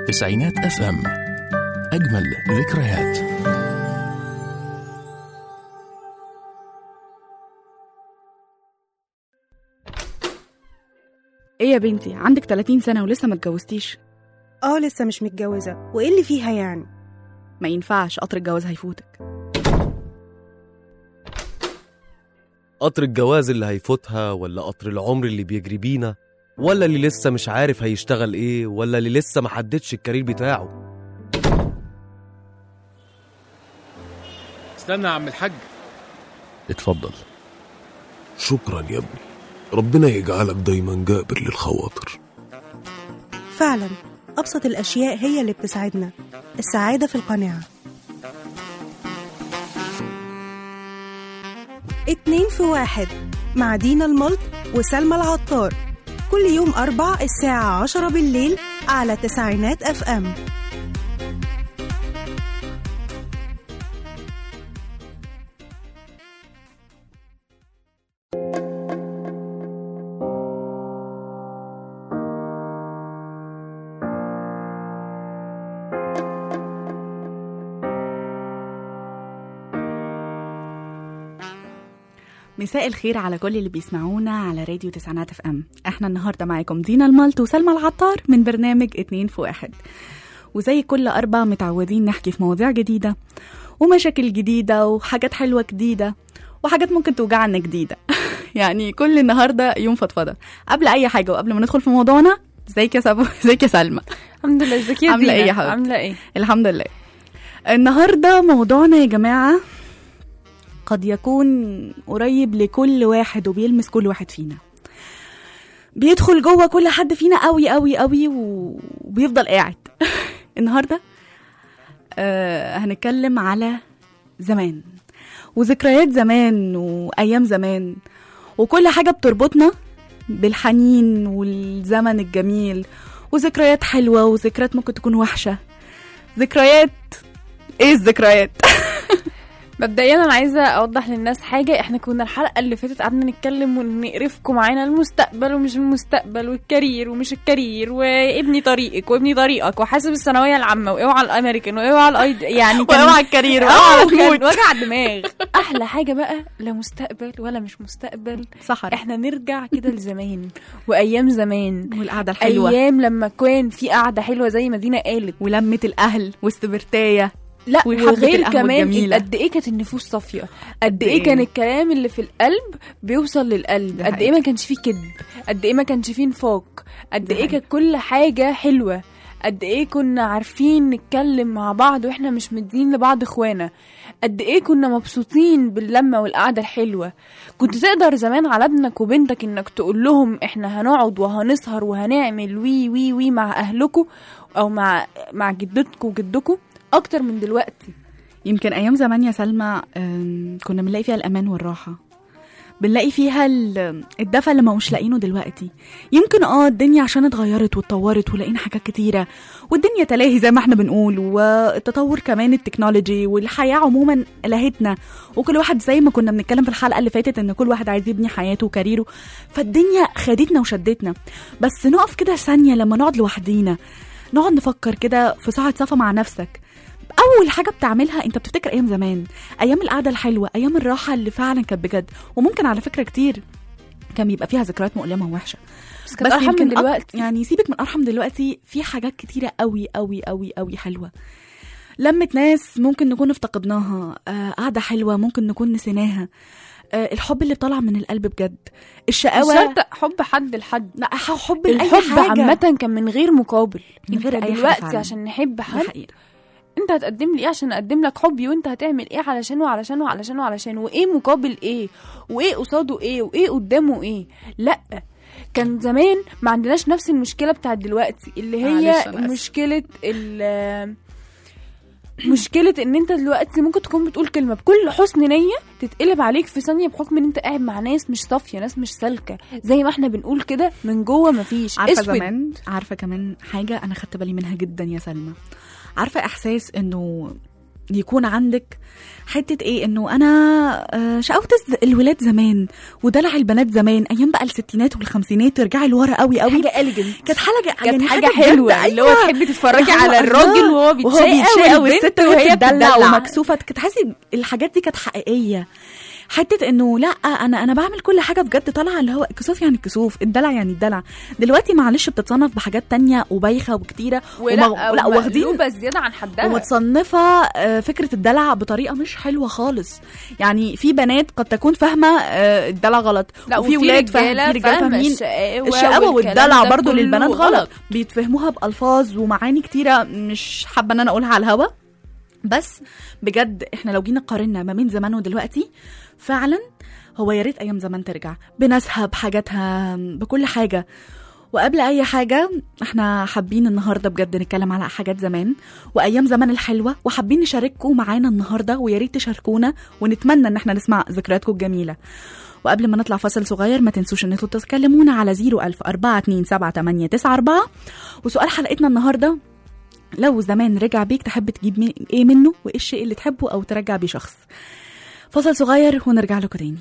تسعينات اف ام اجمل ذكريات ايه يا بنتي عندك 30 سنة ولسه ما اتجوزتيش اه لسه مش متجوزة وايه اللي فيها يعني ما ينفعش قطر الجواز هيفوتك قطر الجواز اللي هيفوتها ولا قطر العمر اللي بيجري بينا ولا اللي لسه مش عارف هيشتغل ايه ولا اللي لسه ما حددش الكارير بتاعه استنى يا عم الحاج اتفضل شكرا يا ابني ربنا يجعلك دايما جابر للخواطر فعلا أبسط الأشياء هي اللي بتسعدنا السعادة في القناعة اتنين في واحد مع دينا الملط وسلمى العطار كل يوم أربع الساعة عشرة بالليل على تسعينات أف أم مساء الخير على كل اللي بيسمعونا على راديو تسعينات اف ام احنا النهارده معاكم دينا الملط وسلمى العطار من برنامج اتنين في واحد وزي كل أربع متعودين نحكي في مواضيع جديدة ومشاكل جديدة وحاجات حلوة جديدة وحاجات ممكن توجعنا جديدة يعني كل النهاردة يوم فضفضة قبل أي حاجة وقبل ما ندخل في موضوعنا ازيك يا سبو ازيك يا سلمى الحمد لله ازيك يا عاملة دينا؟ ايه يا حبيبتي؟ عامله ايه الحمد لله النهارده موضوعنا يا جماعه قد يكون قريب لكل واحد وبيلمس كل واحد فينا بيدخل جوه كل حد فينا قوي قوي قوي وبيفضل قاعد النهارده آه هنتكلم على زمان وذكريات زمان وايام زمان وكل حاجه بتربطنا بالحنين والزمن الجميل وذكريات حلوه وذكريات ممكن تكون وحشه ذكريات ايه الذكريات مبدئيا انا عايزه اوضح للناس حاجه احنا كنا الحلقه اللي فاتت قعدنا نتكلم ونقرفكم معانا المستقبل ومش المستقبل والكارير ومش الكارير وابني طريقك وابني طريقك وحاسب الثانويه العامه واوعى الامريكان واوعى الايد يعني كان واوعى الكارير اه واوعى كان الموت وجع دماغ احلى حاجه بقى لا مستقبل ولا مش مستقبل صحر احنا نرجع كده لزمان وايام زمان والقعده الحلوه ايام لما كان في قعده حلوه زي ما دينا قالت ولمه الاهل واستبرتايه لا وحبة وغير القهوة كمان الجميلة. قد ايه كانت النفوس صافيه قد قد ايه إيه؟ كان الكلام اللي في القلب بيوصل للقلب ده قد ايه حقيقي. ما كانش فيه كذب قد ايه ما كانش فيه نفاق قد ده ايه حقيقي. كانت كل حاجه حلوه قد ايه كنا عارفين نتكلم مع بعض واحنا مش مدين لبعض اخوانا قد ايه كنا مبسوطين باللمه والقعده الحلوه كنت تقدر زمان على ابنك وبنتك انك تقول لهم احنا هنقعد وهنسهر وهنعمل وي وي وي مع اهلكم او مع مع جدتكم وجدكم اكتر من دلوقتي يمكن ايام زمان يا سلمى آم، كنا بنلاقي فيها الامان والراحه بنلاقي فيها ال- الدفى اللي ما مش لاقينه دلوقتي يمكن اه الدنيا عشان اتغيرت واتطورت ولقينا حاجات كتيره والدنيا تلاهي زي ما احنا بنقول والتطور كمان التكنولوجي والحياه عموما لهتنا وكل واحد زي ما كنا بنتكلم في الحلقه اللي فاتت ان كل واحد عايز يبني حياته وكاريره فالدنيا خدتنا وشدتنا بس نقف كده ثانيه لما نقعد لوحدينا نقعد نفكر كده في ساعه صفا مع نفسك اول حاجه بتعملها انت بتفتكر ايام زمان ايام القعده الحلوه ايام الراحه اللي فعلا كانت بجد وممكن على فكره كتير كان بيبقى فيها ذكريات مؤلمه ووحشه بس كانت ارحم من يمكن أك- دلوقتي يعني سيبك من ارحم دلوقتي في حاجات كتيره قوي قوي قوي قوي حلوه لمة ناس ممكن نكون افتقدناها آه قعدة حلوة ممكن نكون نسيناها آه الحب اللي طالع من القلب بجد مش الشقاوة شرط حب حد لحد لا حب لأي الحب حاجة عامة كان من غير مقابل من غير انت أي حاجة دلوقتي فعلا. عشان نحب ده حد حقيقة انت هتقدم لي ايه عشان اقدم لك حبي وانت هتعمل ايه علشانه علشانه علشانه علشانه وايه مقابل ايه وايه قصاده ايه وايه قدامه ايه لا كان زمان ما عندناش نفس المشكله بتاعت دلوقتي اللي هي معلش أنا آسفة. مشكله ال مشكلة ان انت دلوقتي ممكن تكون بتقول كلمة بكل حسن نية تتقلب عليك في ثانية بحكم ان انت قاعد مع ناس مش صافية ناس مش سالكة زي ما احنا بنقول كده من جوه مفيش عارفه اسود زمان عارفه كمان حاجه انا خدت بالي منها جدا يا سلمى عارفه احساس انه يكون عندك حته ايه انه انا آه، شقاوة الز- الولاد زمان ودلع البنات زمان ايام بقى الستينات والخمسينات ترجعي لورا قوي قوي حاجه اليجنت كانت حاجه كانت يعني حاجه بجد، حلوه اللي هو أيوة. تحبي تتفرجي هو على الراجل الله. وهو بيتشقى والبنت وهي بتدلع ومكسوفه كنت تحسي الحاجات دي كانت حقيقيه حته انه لا انا انا بعمل كل حاجه بجد طالعه اللي هو الكسوف يعني الكسوف الدلع يعني الدلع دلوقتي معلش بتتصنف بحاجات تانية وبايخه وكتيره ولا ومغ- لا واخدين ومقلوبة زياده عن حدها ومتصنفه آه، فكره الدلع بطريقه مش حلوه خالص يعني في بنات قد تكون فاهمه آه، الدلع غلط لا وفي ولاد فاهم- رجاله في رجاله فاهمه فاهمين الشقاوه الشقاوه والكلام والدلع ده برضو كله للبنات غلط بيتفهموها بألفاظ ومعاني كتيرة مش حابة ان انا اقولها على الهوا بس بجد احنا لو جينا قارنا ما بين زمان ودلوقتي فعلا هو يا ريت ايام زمان ترجع بناسها بحاجاتها بكل حاجة وقبل اي حاجة احنا حابين النهاردة بجد نتكلم على حاجات زمان وايام زمان الحلوة وحابين نشارككم معانا النهاردة ويا ريت تشاركونا ونتمنى ان احنا نسمع ذكرياتكم الجميلة وقبل ما نطلع فاصل صغير ما تنسوش ان انتوا تكلمونا على 01000 427 وسؤال حلقتنا النهارده لو زمان رجع بيك تحب تجيب مي- ايه منه وايه الشيء اللي تحبه او ترجع بيه شخص فاصل صغير ونرجع لكم تاني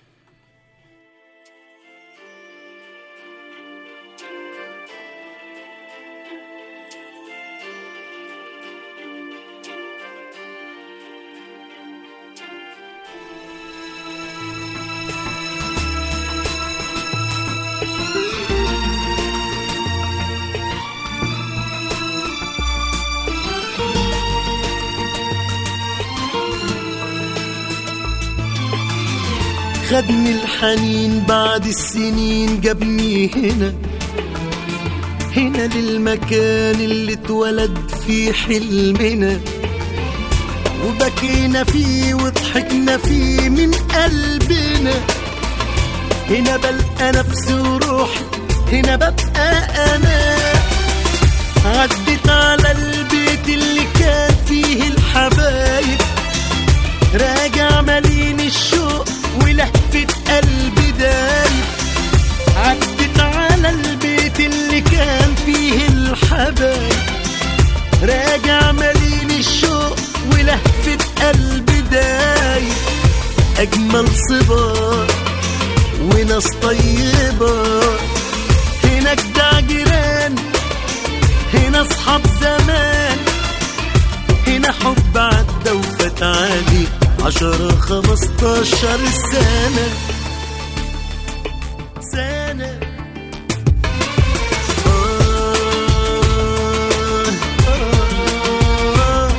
خدني الحنين بعد السنين جابني هنا هنا للمكان اللي اتولد فيه حلمنا وبكينا فيه وضحكنا فيه من قلبنا هنا بلقى نفسي وروحي هنا ببقى انا عدت على البيت اللي كان فيه الحبايب راجع مليان الشوق ولهفة قلبي دايب عدت على البيت اللي كان فيه الحبايب راجع مليان الشوق ولهفة قلبي دايب أجمل صبار وناس طيبة هناك ده جيران هنا أصحاب زمان هنا حب عدى وفات عادي عشرة خمستاشر سنة سنة آه آه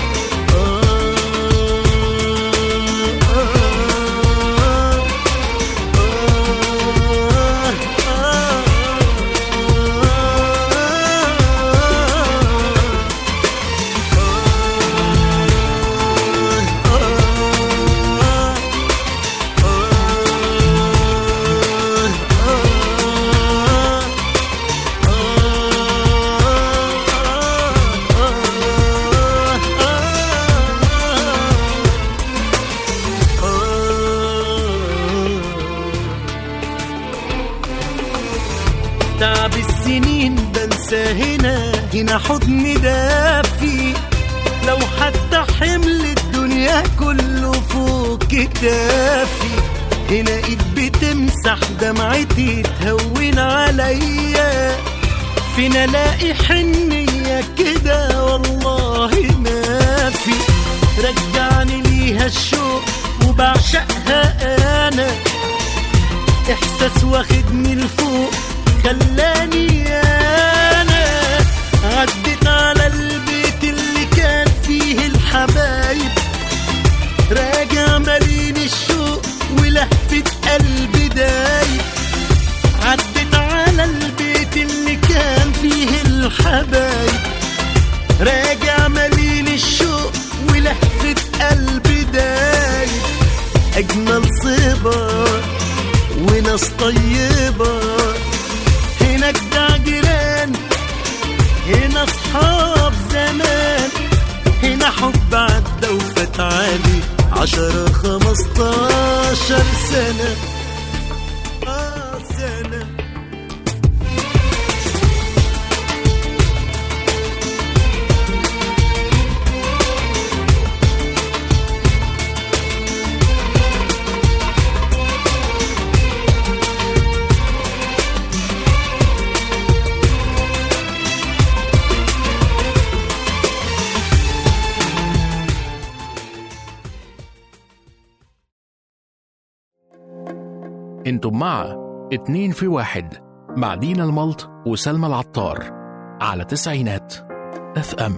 تعب السنين بنسى هنا هنا حضن دافي لو حتى حمل الدنيا كله فوق كتافي هنا ايد بتمسح دمعتي تهون عليا فين الاقي حنية كده والله ما في رجعني ليها الشوق وبعشقها انا احساس واخدني لفوق خلاني انا عدت على البيت اللي كان فيه الحبايب راجع مليان الشوق ولهفة قلبي دايب عدت على البيت اللي كان فيه الحبايب راجع مليان الشوق ولهفة قلبي دايب أجمل صبر وناس طيبة هناك ده جيران هنا أصحاب زمان هنا حب عدى وفات عالي عشرة خمستاشر سنة آه سنة انتم مع اتنين في واحد مع دينا الملط وسلمى العطار على تسعينات اف ام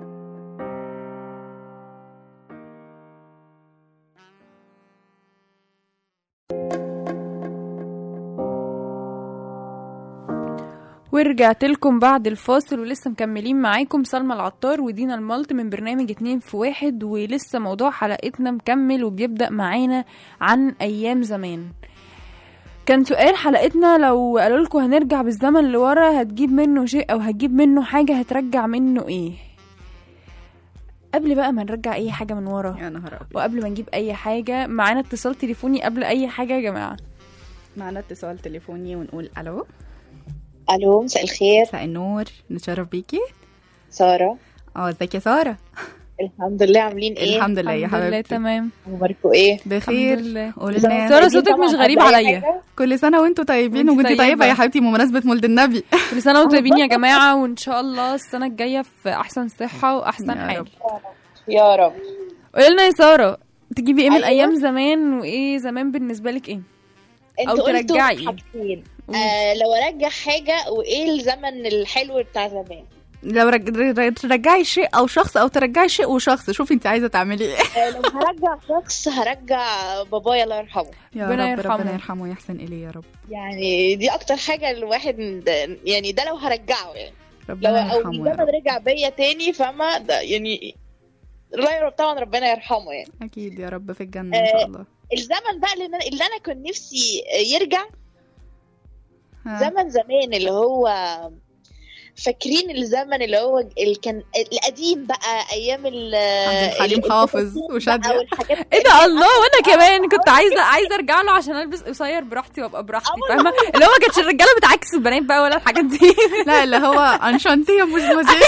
ورجعت لكم بعد الفاصل ولسه مكملين معاكم سلمى العطار ودينا الملط من برنامج اتنين في واحد ولسه موضوع حلقتنا مكمل وبيبدأ معانا عن أيام زمان كان سؤال حلقتنا لو قالوا لكم هنرجع بالزمن لورا هتجيب منه شيء أو هتجيب منه حاجة هترجع منه ايه قبل بقى ما نرجع أي حاجة من ورا يا نهار ابيض وقبل ما نجيب أي حاجة معانا اتصال تليفوني قبل أي حاجة يا جماعة معنا اتصال تليفوني ونقول الو الو مساء الخير مساء النور نتشرف بيكي ساره اه ازيك يا ساره الحمد لله عاملين ايه الحمد لله يا الحمد لله حبيبتي تمام اخباركم ايه بخير الحمد لله. قولي لنا سارة يا- صوتك طبعاً مش غريب قبل أي عليا. حاجة. كل سنه وانتوا طيبين وانتي وانتي طيبة. طيبه يا حبيبتي بمناسبه مولد النبي كل سنة وانتم طيبين يا جماعة وإن شاء الله السنة الجاية في أحسن صحة وأحسن يا حال رب. يا رب قولي لنا يا سارة تجيبي ايه من أيوة. أيام زمان وإيه زمان بالنسبة لك ايه؟ انتوا أو قلتوا ترجعي. حاجتين قولي. آه لو ارجع حاجه وايه الزمن الحلو بتاع زمان لو رج... ر- ترجعي شيء او شخص او ترجعي شيء وشخص شوفي انت عايزه تعملي ايه آه لو هرجع شخص هرجع بابايا الله يرحمه يا ربنا رب يرحمه. ربنا يرحمه ويحسن اليه يا رب يعني دي اكتر حاجه الواحد يعني ده لو هرجعه يعني لو ربنا او يرحمه يا الزمن رب رجع بيا تاني فما ده يعني الله يرب طبعا ربنا يرحمه يعني اكيد يا رب في الجنه ان شاء الله الزمن بقى اللي انا, اللي أنا كنت نفسي يرجع ها. زمن زمان اللي هو فاكرين الزمن اللي هو اللي كان القديم بقى ايام ال عبد الحليم ال- حافظ الفساتين وشادية. بقى والحاجات ايه ده الله وانا كمان كنت عايزه عايزه ارجع له عشان البس قصير براحتي وابقى براحتي فاهمه اللي هو ما كانتش الرجاله بتعكس البنات بقى ولا الحاجات دي لا اللي هو انشانتي يا مزمزي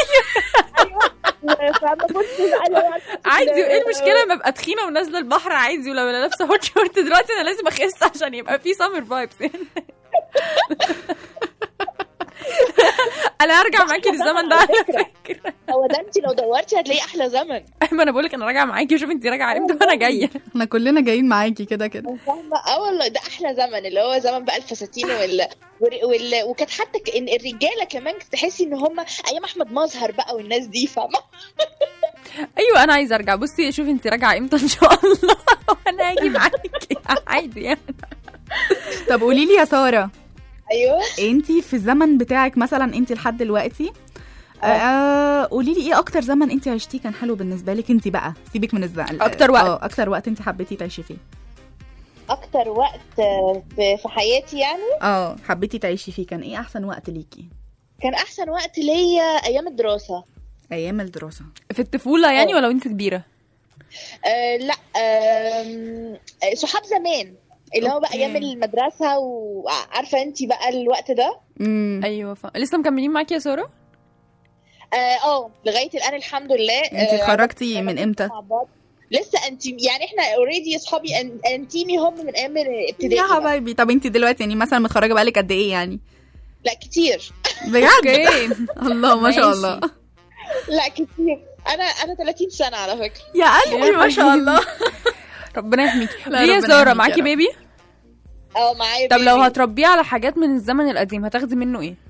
فاهمة بصي بقى اللي هو عارفة عادي كده- وايه المشكله لما ابقى تخينه ونازله البحر عادي ولو انا لابسه هوت شورت دلوقتي انا لازم اخس عشان يبقى في سمر فايبس انا هرجع معاكي للزمن ده على فكره هو ده انت لو دورتي هتلاقي احلى زمن ما انا بقول لك انا راجعه معاكي وشوف انت راجعه امتى وانا جايه احنا كلنا جايين معاكي كده كده فاهمة اه والله ده احلى زمن اللي هو زمن بقى الفساتين وال, وال... وال... وكانت حتى ك... إن الرجاله كمان تحسي ان هم ايام احمد مظهر بقى والناس دي فاهمه ايوه انا عايزه ارجع بصي شوفي انت راجعه امتى ان شاء الله وانا هاجي معاكي عادي يعني طب قولي لي يا ساره ايوه انت في الزمن بتاعك مثلا انت لحد دلوقتي آه قولي لي ايه اكتر زمن انت عشتيه كان حلو بالنسبه لك انت بقى سيبك من الزمن أكتر وقت. اه اكتر وقت انت حبيتي تعيشي فيه اكتر وقت آه، في... في حياتي يعني اه حبيتي تعيشي فيه كان ايه احسن وقت ليكي كان احسن وقت ليا ايام الدراسه ايام الدراسه في الطفوله يعني اه. ولا وانت كبيره آه لا آم، آه صحاب زمان اللي هو بقى أوكي. ايام المدرسه وعارفه انت بقى الوقت ده امم ايوه ف... لسه مكملين معاكي يا ساره اه آه، لغايه الان الحمد لله انت آه، اتخرجتي من امتى مع بعض لسه انتيم يعني احنا اوريدي اصحابي أن- انتيمي هم من ايام ابتدائي يا بقى. حبايبي طب انت دلوقتي يعني مثلا متخرجه بقالك قد ايه يعني لا كتير بجد اوكي الله ما شاء ماشي. الله لا كتير انا انا 30 سنه على فكره يا قلبي ما شاء الله ربنا يحميكي لا، ليه يا ربنا ساره يحميكي معاكي يا رب. بيبي اه معايا طب لو بيبي. هتربيه على حاجات من الزمن القديم هتاخدي منه ايه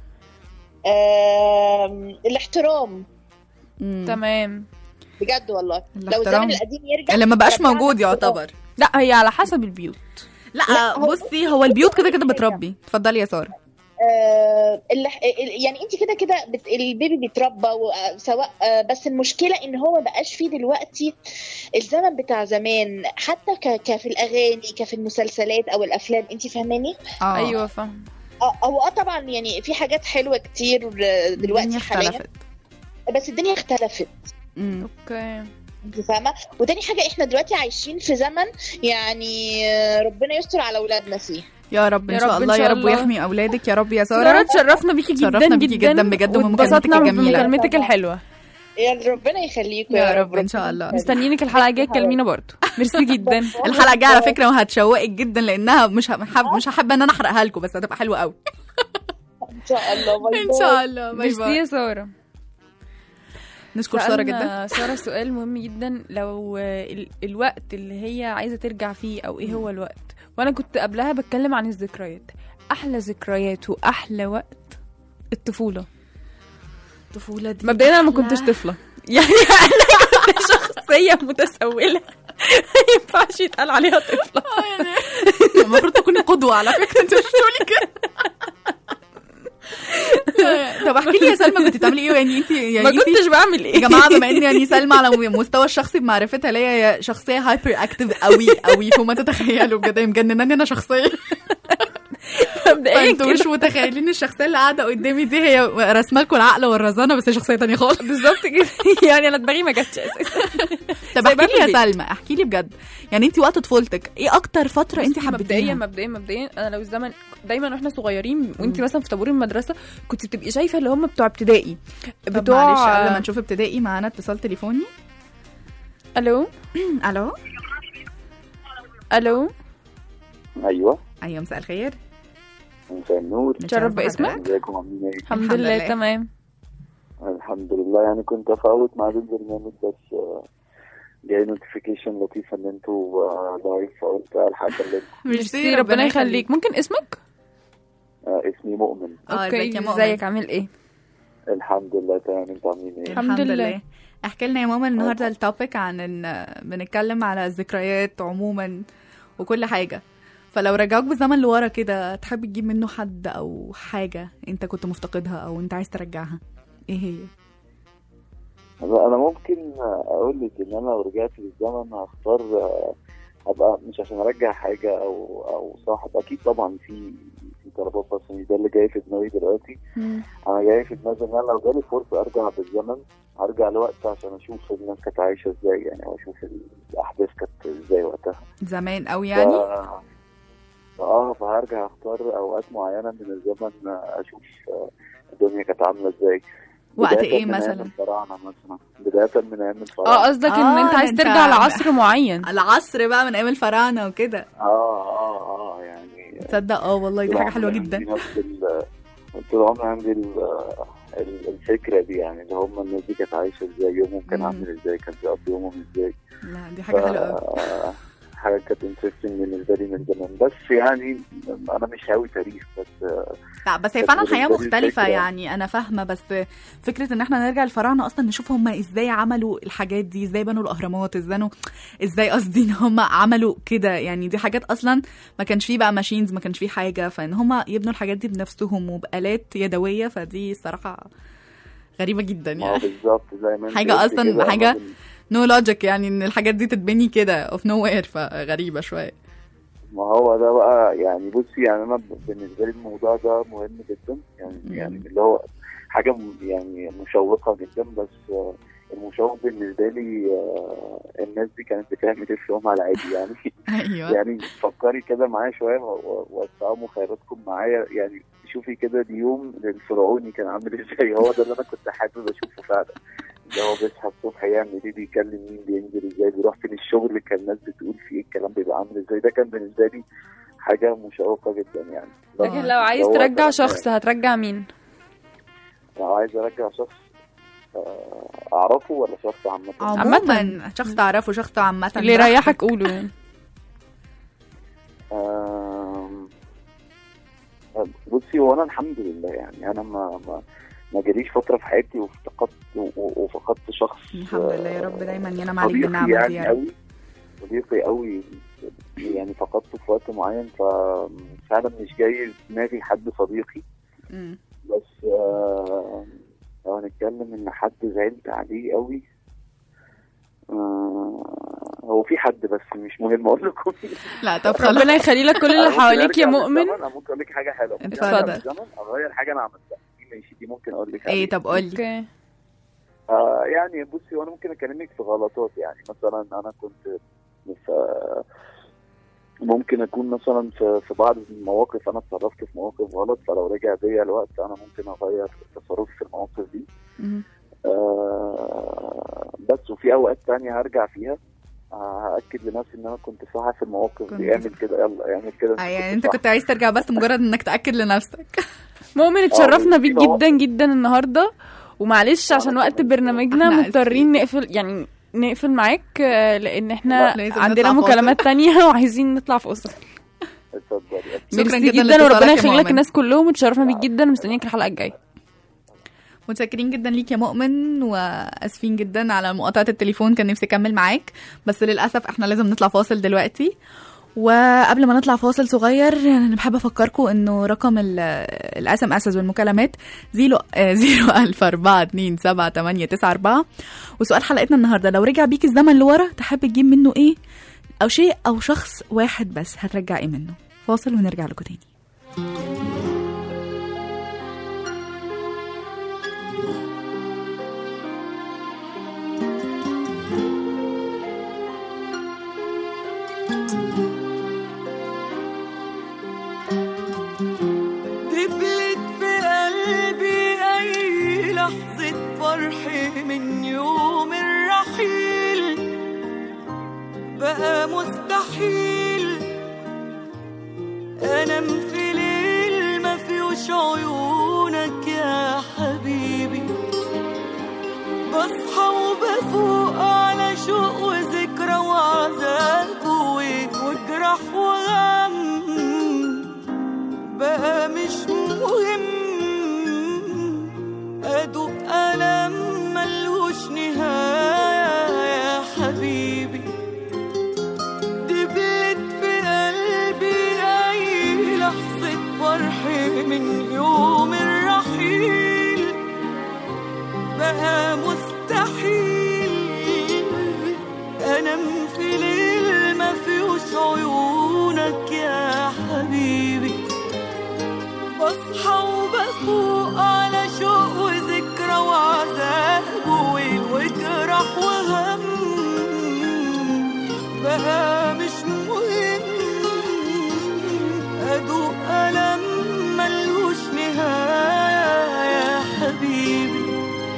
آم، الاحترام مم. تمام بجد والله لو الاحترام. الزمن القديم يرجع اللي ما بقاش رجعنا موجود الاحترام. يعتبر لا هي على حسب البيوت لا, لا، هو- بصي هو البيوت كده كده بتربي اتفضلي يا ساره آه، اللي يعني انت كده كده بت... البيبي بيتربى و- سواء آه، بس المشكله ان هو ما بقاش فيه دلوقتي الزمن بتاع زمان حتى ك... كفي الاغاني كفي المسلسلات او الافلام انت فاهماني اه ايوه فاهم اه هو اه طبعا يعني في حاجات حلوه كتير آه، دلوقتي الدنيا حاليا اختلفت بس الدنيا اختلفت مم. اوكي انت فاهمه وتاني حاجه احنا دلوقتي عايشين في زمن يعني آه، ربنا يستر على اولادنا فيه يا رب ان يا شاء رب إن الله يا شاء رب الله. ويحمي اولادك يا رب يا ساره ساره تشرفنا بيكي جدا تشرفنا بيكي جدا جدا بجد ومكالمتك واتبسطنا الجميلة. بمكالمتك الحلوه يا ربنا يخليكم يا رب ان شاء الله مستنيينك الحلقه الجايه تكلمينا برضه ميرسي جدا الحلقه الجايه على فكره وهتشوقك جدا لانها مش هحب مش هحب ان انا احرقها لكم بس هتبقى حلوه قوي ان شاء الله باي ان باي. شاء الله باي ميرسي باي يا ساره نشكر ساره جدا سألنا ساره سؤال مهم جدا لو ال- الوقت اللي هي عايزه ترجع فيه او ايه هو الوقت وانا كنت قبلها بتكلم عن الذكريات احلى ذكريات واحلى وقت الطفوله الطفوله دي مبدئيا انا ما أحلى. كنتش طفله يعني انا كنت شخصيه متسوله ما ينفعش يتقال عليها طفله المفروض تكوني قدوه على فكره انت مش تقولي كده طب احكي لي يا سلمى كنت بتعملي ايه يعني انت يعني ما انت- كنتش بعمل ايه يا جماعه بما ان يعني سلمى على مستوى الشخصي بمعرفتها ليا هي شخصيه هايبر اكتف قوي قوي فما تتخيلوا بجد هي مجنناني انا شخصيا مبدئيا فانتوا كده مش متخيلين الشخصيه اللي قاعده قدامي دي هي رسمه لكم العقل والرزانه بس هي شخصيه تانية خالص بالظبط كده يعني انا دماغي ما جاتش اساسا طب سايباها احكي في لي يا البيت. سلمى احكي لي بجد يعني انت وقت طفولتك ايه اكتر فتره انت مبدئيا حبيتيها مبدئيا مبدئيا انا لو الزمن دايما واحنا صغيرين وانت مثلا في طابور المدرسه كنت بتبقي شايفه اللي هم بتوع ابتدائي طب بتوع معلش قبل ما نشوف ابتدائي معانا اتصال تليفوني الو الو الو ايوه ايوه مساء الخير مساء النور تشرف باسمك ازيكم عاملين ايه الحمد الحمد لله لله. تمام الحمد لله يعني كنت افوت مع البرنامج بس آه، جاي نوتيفيكيشن لطيفه ان انتوا آه، لايف فقلت الحق اكلمكم ميرسي ربنا يخليك ممكن اسمك آه، اسمي مؤمن اه ازيك اوكي يا مؤمن ازيك عامل ايه الحمد لله تمام انتوا عاملين ايه الحمد لله. احكي لنا يا ماما النهارده التوبيك عن ان بنتكلم على الذكريات عموما وكل حاجه فلو رجعوك بالزمن لورا كده تحب تجيب منه حد او حاجه انت كنت مفتقدها او انت عايز ترجعها ايه هي انا أنا ممكن آه، اقول لك ان انا لو رجعت بالزمن هختار آه، ابقى مش عشان ارجع حاجه او او صاحب اكيد طبعا في في طلبات بس مش ده اللي جاي في دماغي دلوقتي انا جاي في دماغي ان انا لو جالي فرصه ارجع بالزمن هرجع لوقت عشان اشوف الناس كانت عايشه ازاي يعني او اشوف الاحداث كانت ازاي وقتها زمان قوي يعني ف- اه فهرجع اختار اوقات معينه من الزمن آه، اشوف آه، الدنيا كانت عامله ازاي وقت بداية ايه من أيام مثلا الفراعنه مثلا بدايه من ايام الفراعنه اه قصدك ان آه، انت عايز انت- ترجع لعصر معين العصر بقى من ايام الفراعنه وكده اه اه اه يعني تصدق اه والله دي طول حاجه حلوه عمري جدا عندي نفس ال- طول عمري عندي ال- ال- الفكره دي يعني اللي هم الناس دي كانت عايشه ازاي يومهم كان مم. عامل ازاي كان بيقضي يومهم ازاي لا دي حاجه حلوه قوي ف- حاجه كانت انترستنج بالنسبه لي من زمان بس يعني انا مش هاوي تاريخ بس آه، لا بس هي بس فعلا بالنسبة حياه لي مختلفه الفكرة- يعني انا فاهمه بس فكره ان احنا نرجع الفراعنه اصلا نشوف هم ازاي عملوا الحاجات دي ازاي بنوا الاهرامات ازاي بنوا ازاي قصدي ان هم عملوا كده يعني دي حاجات اصلا ما كانش فيه بقى ماشينز ما كانش فيه حاجه فان هم يبنوا الحاجات دي بنفسهم وبالات يدويه فدي الصراحه غريبه جدا ما هو يعني بالظبط زي ما انت حاجة قلت أصلاً كده، أنا حاجة بال- نو لوجيك يعني ان الحاجات دي تتبني كده اوف نو وير فغريبه شويه ما هو ده بقى يعني بصي يعني انا ب- بالنسبه لي الموضوع ده مهم جدا يعني مم. يعني اللي هو حاجه م- يعني مشوقه جدا بس آه، المشوق بالنسبه لي آه، الناس دي كانت بتعمل ايه في يومها العادي يعني ايوه يعني فكري كده معايا شويه و- و- وسعوا مخيلاتكم معايا يعني شوفي كده دي يوم الفرعوني كان عامل ازاي هو ده اللي انا كنت حابب اشوفه فعلا اللي هو بيصحى الصبح يعمل ايه بيكلم مين بينزل ازاي بيروح فين الشغل كان الناس بتقول فيه الكلام بيبقى عامل ازاي ده كان بالنسبه لي حاجه مشوقه جدا يعني لكن لو عايز هو ترجع ده- شخص هترجع مين لو عايز ارجع شخص آه، اعرفه ولا شخص عامه عموما شخص تعرفه شخص عامه اللي براحتك. يريحك قوله يعني آم، بصي هو انا الحمد لله يعني انا ما ما ما جاليش فتره في حياتي وافتقدت و- و- وفقدت شخص الحمد لله يا رب دايما ينام عليك صديقي بالنعمه دي يعني يا رب قوي صديقي قوي يعني فقدته في وقت معين ففعلا مش جاي في دماغي حد صديقي مم. بس آه، لو هنتكلم ان حد زعلت عليه قوي آه، هو في حد بس مش مهم اقول لكم لا طب خلاص ربنا يخلي لك كل اللي أنا ممكن حواليك يا أرجع مؤمن بالزمن، انا ممكن اقول لك حاجه حلوه ممكن اتفضل. أرجع بالزمن اغير حاجه انا عملتها دي ماشي دي ممكن اقول لك ايه عليها. طب قولي اوكي آه يعني بصي وانا ممكن اكلمك في غلطات يعني مثلا انا كنت في ممكن اكون مثلا في في بعض المواقف انا اتصرفت في مواقف غلط فلو رجع بيا الوقت انا ممكن اغير تصرفي في المواقف دي مم. آه بس وفي اوقات تانية هرجع فيها آه، هاكد لنفسي ان انا كنت صح في المواقف كنت دي اعمل كده يلا اعمل كده آه، يعني كنت انت صح. كنت عايز ترجع بس مجرد انك تاكد لنفسك مؤمن اتشرفنا بس بيك هو- جدا جدا النهارده ومعلش عشان وأنا وقت كمان. برنامجنا احنا مضطرين نقفل يعني نقفل معاك آه، لان احنا لا، لازم عندنا نطلع فاصل. مكالمات تانية وعايزين نطلع في أسرة اتفضلي شكراً ميرسي جداً جدا لاتصالك وربنا يا يخلي لك مؤمن. الناس كلهم وتشرفنا بيك جدا مستنيك الحلقه الجايه متشكرين جدا ليك يا مؤمن واسفين جدا على مقاطعه التليفون كان نفسي اكمل معاك بس للاسف احنا لازم نطلع فاصل دلوقتي وقبل ما نطلع فاصل صغير انا بحب افكركم انه رقم الاس ام اس والمكالمات زيرو آه، زيرو الف اربعة اتنين سبعة تمانية تسعة اربعة وسؤال حلقتنا النهارده لو رجع بيك الزمن لورا تحب تجيب منه ايه او شيء او شخص واحد بس هترجع ايه منه فاصل ونرجع لكم تاني دبلت في قلبي أي لحظة فرح من يوم الرحيل بقى مستحيل أنام في ليل ما فيهوش عيونك يا حبيبي بصحى وبفوق على شوق وذكرى وعذاب وجرح وغم بقى مش مهم أدوق ألم ملوش نهاية يا حبيبي دبلت في قلبي أي لحظة فرح من يوم الرحيل بقى مستحيل أنام في ليل ما فيهوش عيونك يا حبيبي بصحى وبفوق على شوق وذكرى وعذاب وويل وجرح وهم بقى مش مهم أدوق ألم ملهوش نهاية يا حبيبي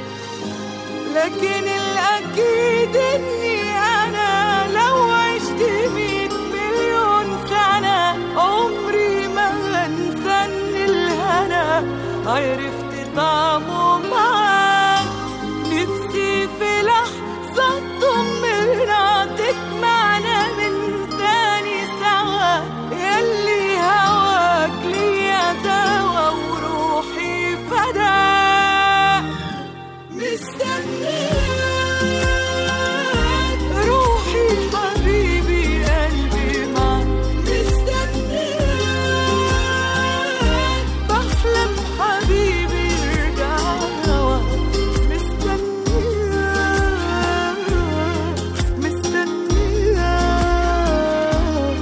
لكن الأكيد إني أنا لو عشت مية مليون سنة عمري ما هنسى إن الهنا عرفت طعمه معاك نفسي في لحظة تطمنا تجمعنا من تاني سوا يلي هواك ليا دوا وروحي فداك مستنياك روحي حبيبي قلبي معاك مستنياك بحلم حبيبي ارجع هواك مستنياك مستنياك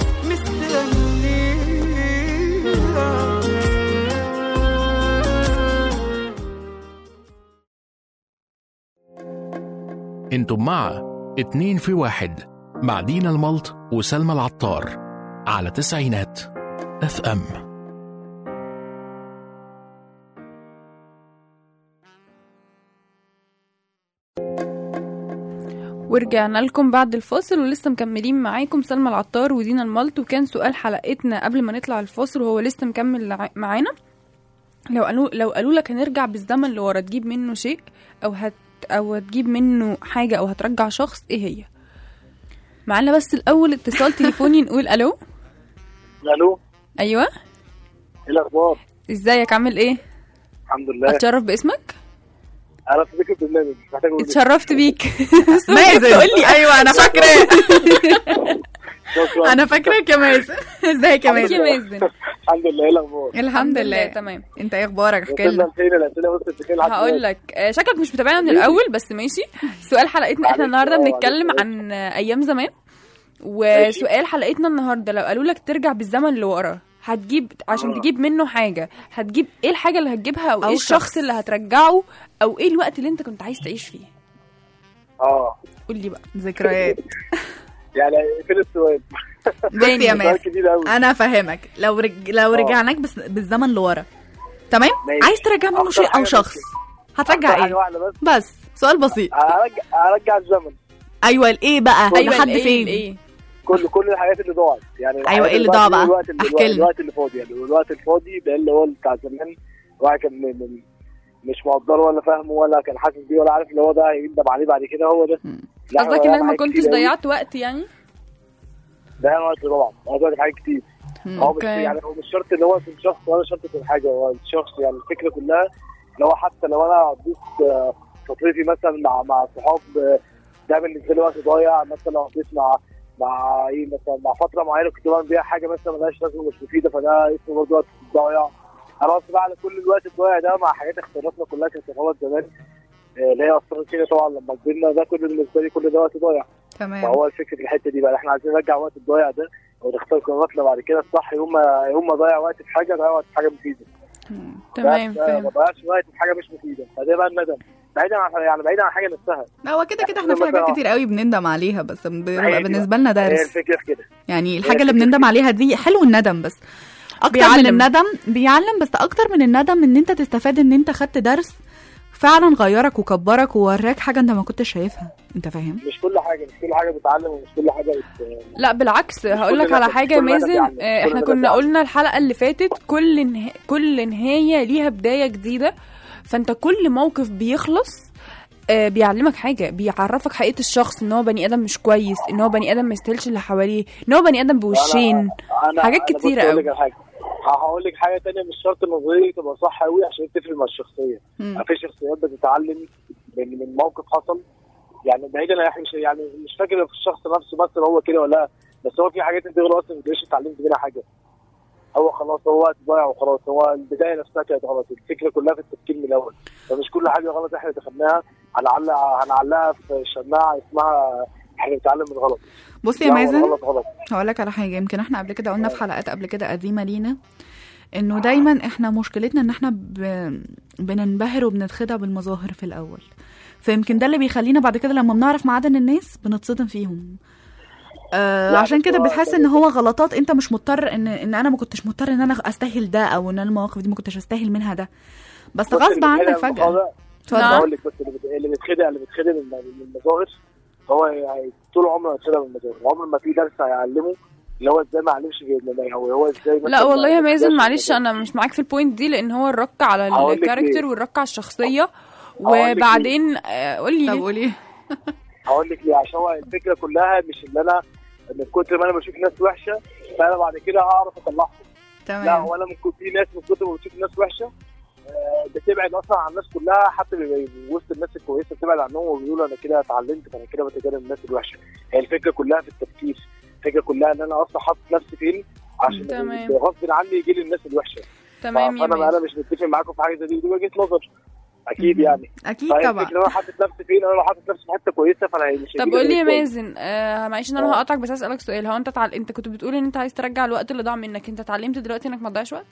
مستنياك انتم مع اتنين في واحد مع دينا الملط وسلمى العطار على تسعينات اف ام ورجعنا لكم بعد الفاصل ولسه مكملين معاكم سلمى العطار ودينا الملط وكان سؤال حلقتنا قبل ما نطلع الفاصل وهو لسه مكمل لع- معانا لو قالوا لو قالوا لك هنرجع بالزمن لورا تجيب منه شيء او هت او هتجيب منه حاجه او هترجع شخص ايه هي معانا بس الاول اتصال تليفوني نقول الو الو ايوه ايه الاخبار ازيك عامل ايه الحمد لله اتشرف باسمك انا في ذكر برنامج مش محتاج اقول اتشرفت بيك مازن تقول لي ايوه انا فاكراه شكرا انا فاكراك يا مازن ازيك يا ازيك يا مازن مازن الحمد لله ايه الاخبار الحمد لله تمام انت ايه اخبارك احكي وصلنا لنا لفين الاسئله بص بتتكلم لحد هقول دلوقتي. لك آه، شكلك مش متابعنا من الاول بس ماشي سؤال حلقتنا احنا معلش، النهارده اه، بنتكلم معلش. عن آه، ايام زمان وسؤال حلقتنا النهارده لو قالوا لك ترجع بالزمن لورا هتجيب عشان اه. تجيب منه حاجه هتجيب ايه الحاجه اللي هتجيبها او, أو ايه شخص. الشخص اللي هترجعه او ايه الوقت اللي انت كنت عايز تعيش فيه اه قول لي بقى ذكريات يعني فين السؤال؟ بص يا سؤال مازن كبير قوي انا فاهمك لو رج... لو اه. رجعناك بس... بالزمن لورا تمام ماشي. عايز ترجع منه أكتر شيء او حاجة شخص هترجع حاجه ايه واحده بس بس سؤال بسيط هرجع هرجع الزمن ايوه الايه بقى ايوه لحد الإيه- فين الايه كل كل الحاجات اللي ضاعت يعني الحاجات إيه اللي ضاعت ضاع دي بقى؟ الوقت اللي احكي لنا. الوقت اللي فاضي يعني الوقت الفاضي ده اللي هو بتاع زمان الواحد كان م- م- مش مقدره ولا فاهمه ولا كان حاسس بيه ولا عارف اللي هو ده هيندم عليه بعد كده هو ده لا، قصدك هو انك ما حاجات كنتش كتير قوي. ضيعت وقت يعني ده وقت طبعا عايز اقول لك حاجات كتير هو مش أوكي. يعني هو مش شرط ان هو يكون شخص ولا شرط يكون حاجه هو الشخص يعني الفكره كلها اللي هو حتى لو انا قضيت آه، فترتي مثلا مع مع صحاب آه، ده بالنسبه لي وقت ضايع مثلا لو قضيت مع مع ايه مثلا مع فتره معينه كنت بعمل بيها حاجه مثلا ملهاش لازمه مش مفيده فده اسمه برضه وقت ضايع انا قصدي بقى على كل الوقت الضايع ده مع حاجات اختياراتنا كلها كانت غلط زمان آه، اللي هي اثرت فينا طبعا لما كبرنا ده كل بالنسبه لي كل ده وقت ضايع تمام فهو الفكره في الحته دي بقى احنا عايزين نرجع وقت الضايع ده ونختار قراراتنا بعد كده الصح يوم ما يوم ما ضيع وقت في حاجه ضيع وقت في حاجه مفيده تمام بس، آه، فاهم ما ضيعش وقت في حاجه مش مفيده فده بقى الندم بعيدا عن يعني بعيدا عن حاجه نفسها لا هو كده كده احنا في حاجات كتير قوي بنندم عليها بس هي بيبقى دي بالنسبه لنا هي درس الفكره في كده يعني الحاجه اللي بنندم عليها دي حلو الندم بس اكتر بيعلم. من الندم بيعلم بس اكتر من الندم ان انت تستفاد ان انت خدت درس فعلا غيرك وكبرك ووراك حاجه انت ما كنتش شايفها انت فاهم مش كل حاجه مش كل حاجه بتتعلم ومش كل حاجه بت... لا بالعكس هقول لك كل على ندم- حاجه يا كل ندم مازن يعلم. آه، كل احنا ندم كنا يعلم. قلنا الحلقه اللي فاتت كل نه... كل نهايه ليها بدايه جديده فانت كل موقف بيخلص آه، بيعلمك حاجه بيعرفك حقيقه الشخص ان هو بني ادم مش كويس ان هو بني ادم ما يستاهلش اللي حواليه ان هو بني ادم بوشين أنا- حاجات أنا بص كتيرة أقول أوي. لك على حاجه هقول لك حاجه تانية مش شرط نظريه تبقى صح قوي عشان تفرق مع الشخصيه مم. في شخصيات بتتعلم من من موقف حصل يعني بعيدا عن احنا مش يعني مش فاكر في الشخص نفسه مثلا هو كده ولا لا بس هو في حاجات انت غير اصلا ما تلاقيش اتعلمت منها حاجه هو خلاص هو وقت ضايع وخلاص هو البدايه نفسها كانت غلط الفكره كلها في التفكير من الاول فمش كل حاجه غلط احنا دخلناها هنعلق هنعلقها في شماعه اسمها احنا بنتعلم من غلط بص يا لا، هو مازن غلط غلط هقول لك على حاجه يمكن احنا قبل كده قلنا في حلقات قبل كده قديمه لينا انه دايما احنا مشكلتنا ان احنا ب... بننبهر وبنتخدع بالمظاهر في الاول فيمكن ده اللي بيخلينا بعد كده لما بنعرف معادن الناس بنتصدم فيهم آه لا، عشان بس كده هو- بتحس ان هو غلطات انت مش مضطر ان ان انا ما كنتش مضطر ان انا استاهل ده او ان أنا المواقف دي ما كنتش استاهل منها ده بس بص، غصب اللي عنك بيتخدع فجاه بالموضوع- اتفضل. انا بقول لك بس اللي بت- اللي بيتخدع اللي بيتخدع من من المظاهر هو يعني طول عمره هيتخدع من المظاهر عمر ما في درس هيعلمه اللي هو ازاي ما علمش غير لما هو هو ازاي لا مثلاً والله يا ما مازن يتخدعش معلش من انا مش معاك في البوينت دي لان هو الرك على هقول لك الكاركتر ليه. والرك على الشخصيه هقول لك وبعدين آه، قول لي طب ليه؟ قولي هقول لك ليه عشان هو الفكره كلها مش ان انا من كتر ما انا بشوف ناس وحشه فانا بعد كده هعرف اطلعهم لا تمام هو انا من كتر في ناس من كتر ما بتشوف ناس وحشه آه، بتبعد اصلا عن الناس كلها حتى بيبقى وسط الناس الكويسه بتبعد عنهم وبيقولوا انا كده اتعلمت فانا كده بتجنب الناس الوحشه هي الفكره كلها في التفكير الفكره كلها ان انا اصلا حاطط نفسي فين عشان تمام. غصب عني يجي لي الناس الوحشه تمام يا فانا انا مازن مش متفق معاكم في حاجه زي دي دي وجهه نظر اكيد يعني اكيد فهي طبعا الفكره انا حاطط نفسي فين انا لو حاطط نفسي في حته كويسه فانا مش طب هيجيلي قول لي يا ناس كويسة. مازن آه معلش ان انا آه. هقطعك بس اسالك سؤال هو انت تعال... انت كنت بتقول ان انت عايز ترجع الوقت اللي ضاع منك انت اتعلمت دلوقتي انك ما تضيعش وقت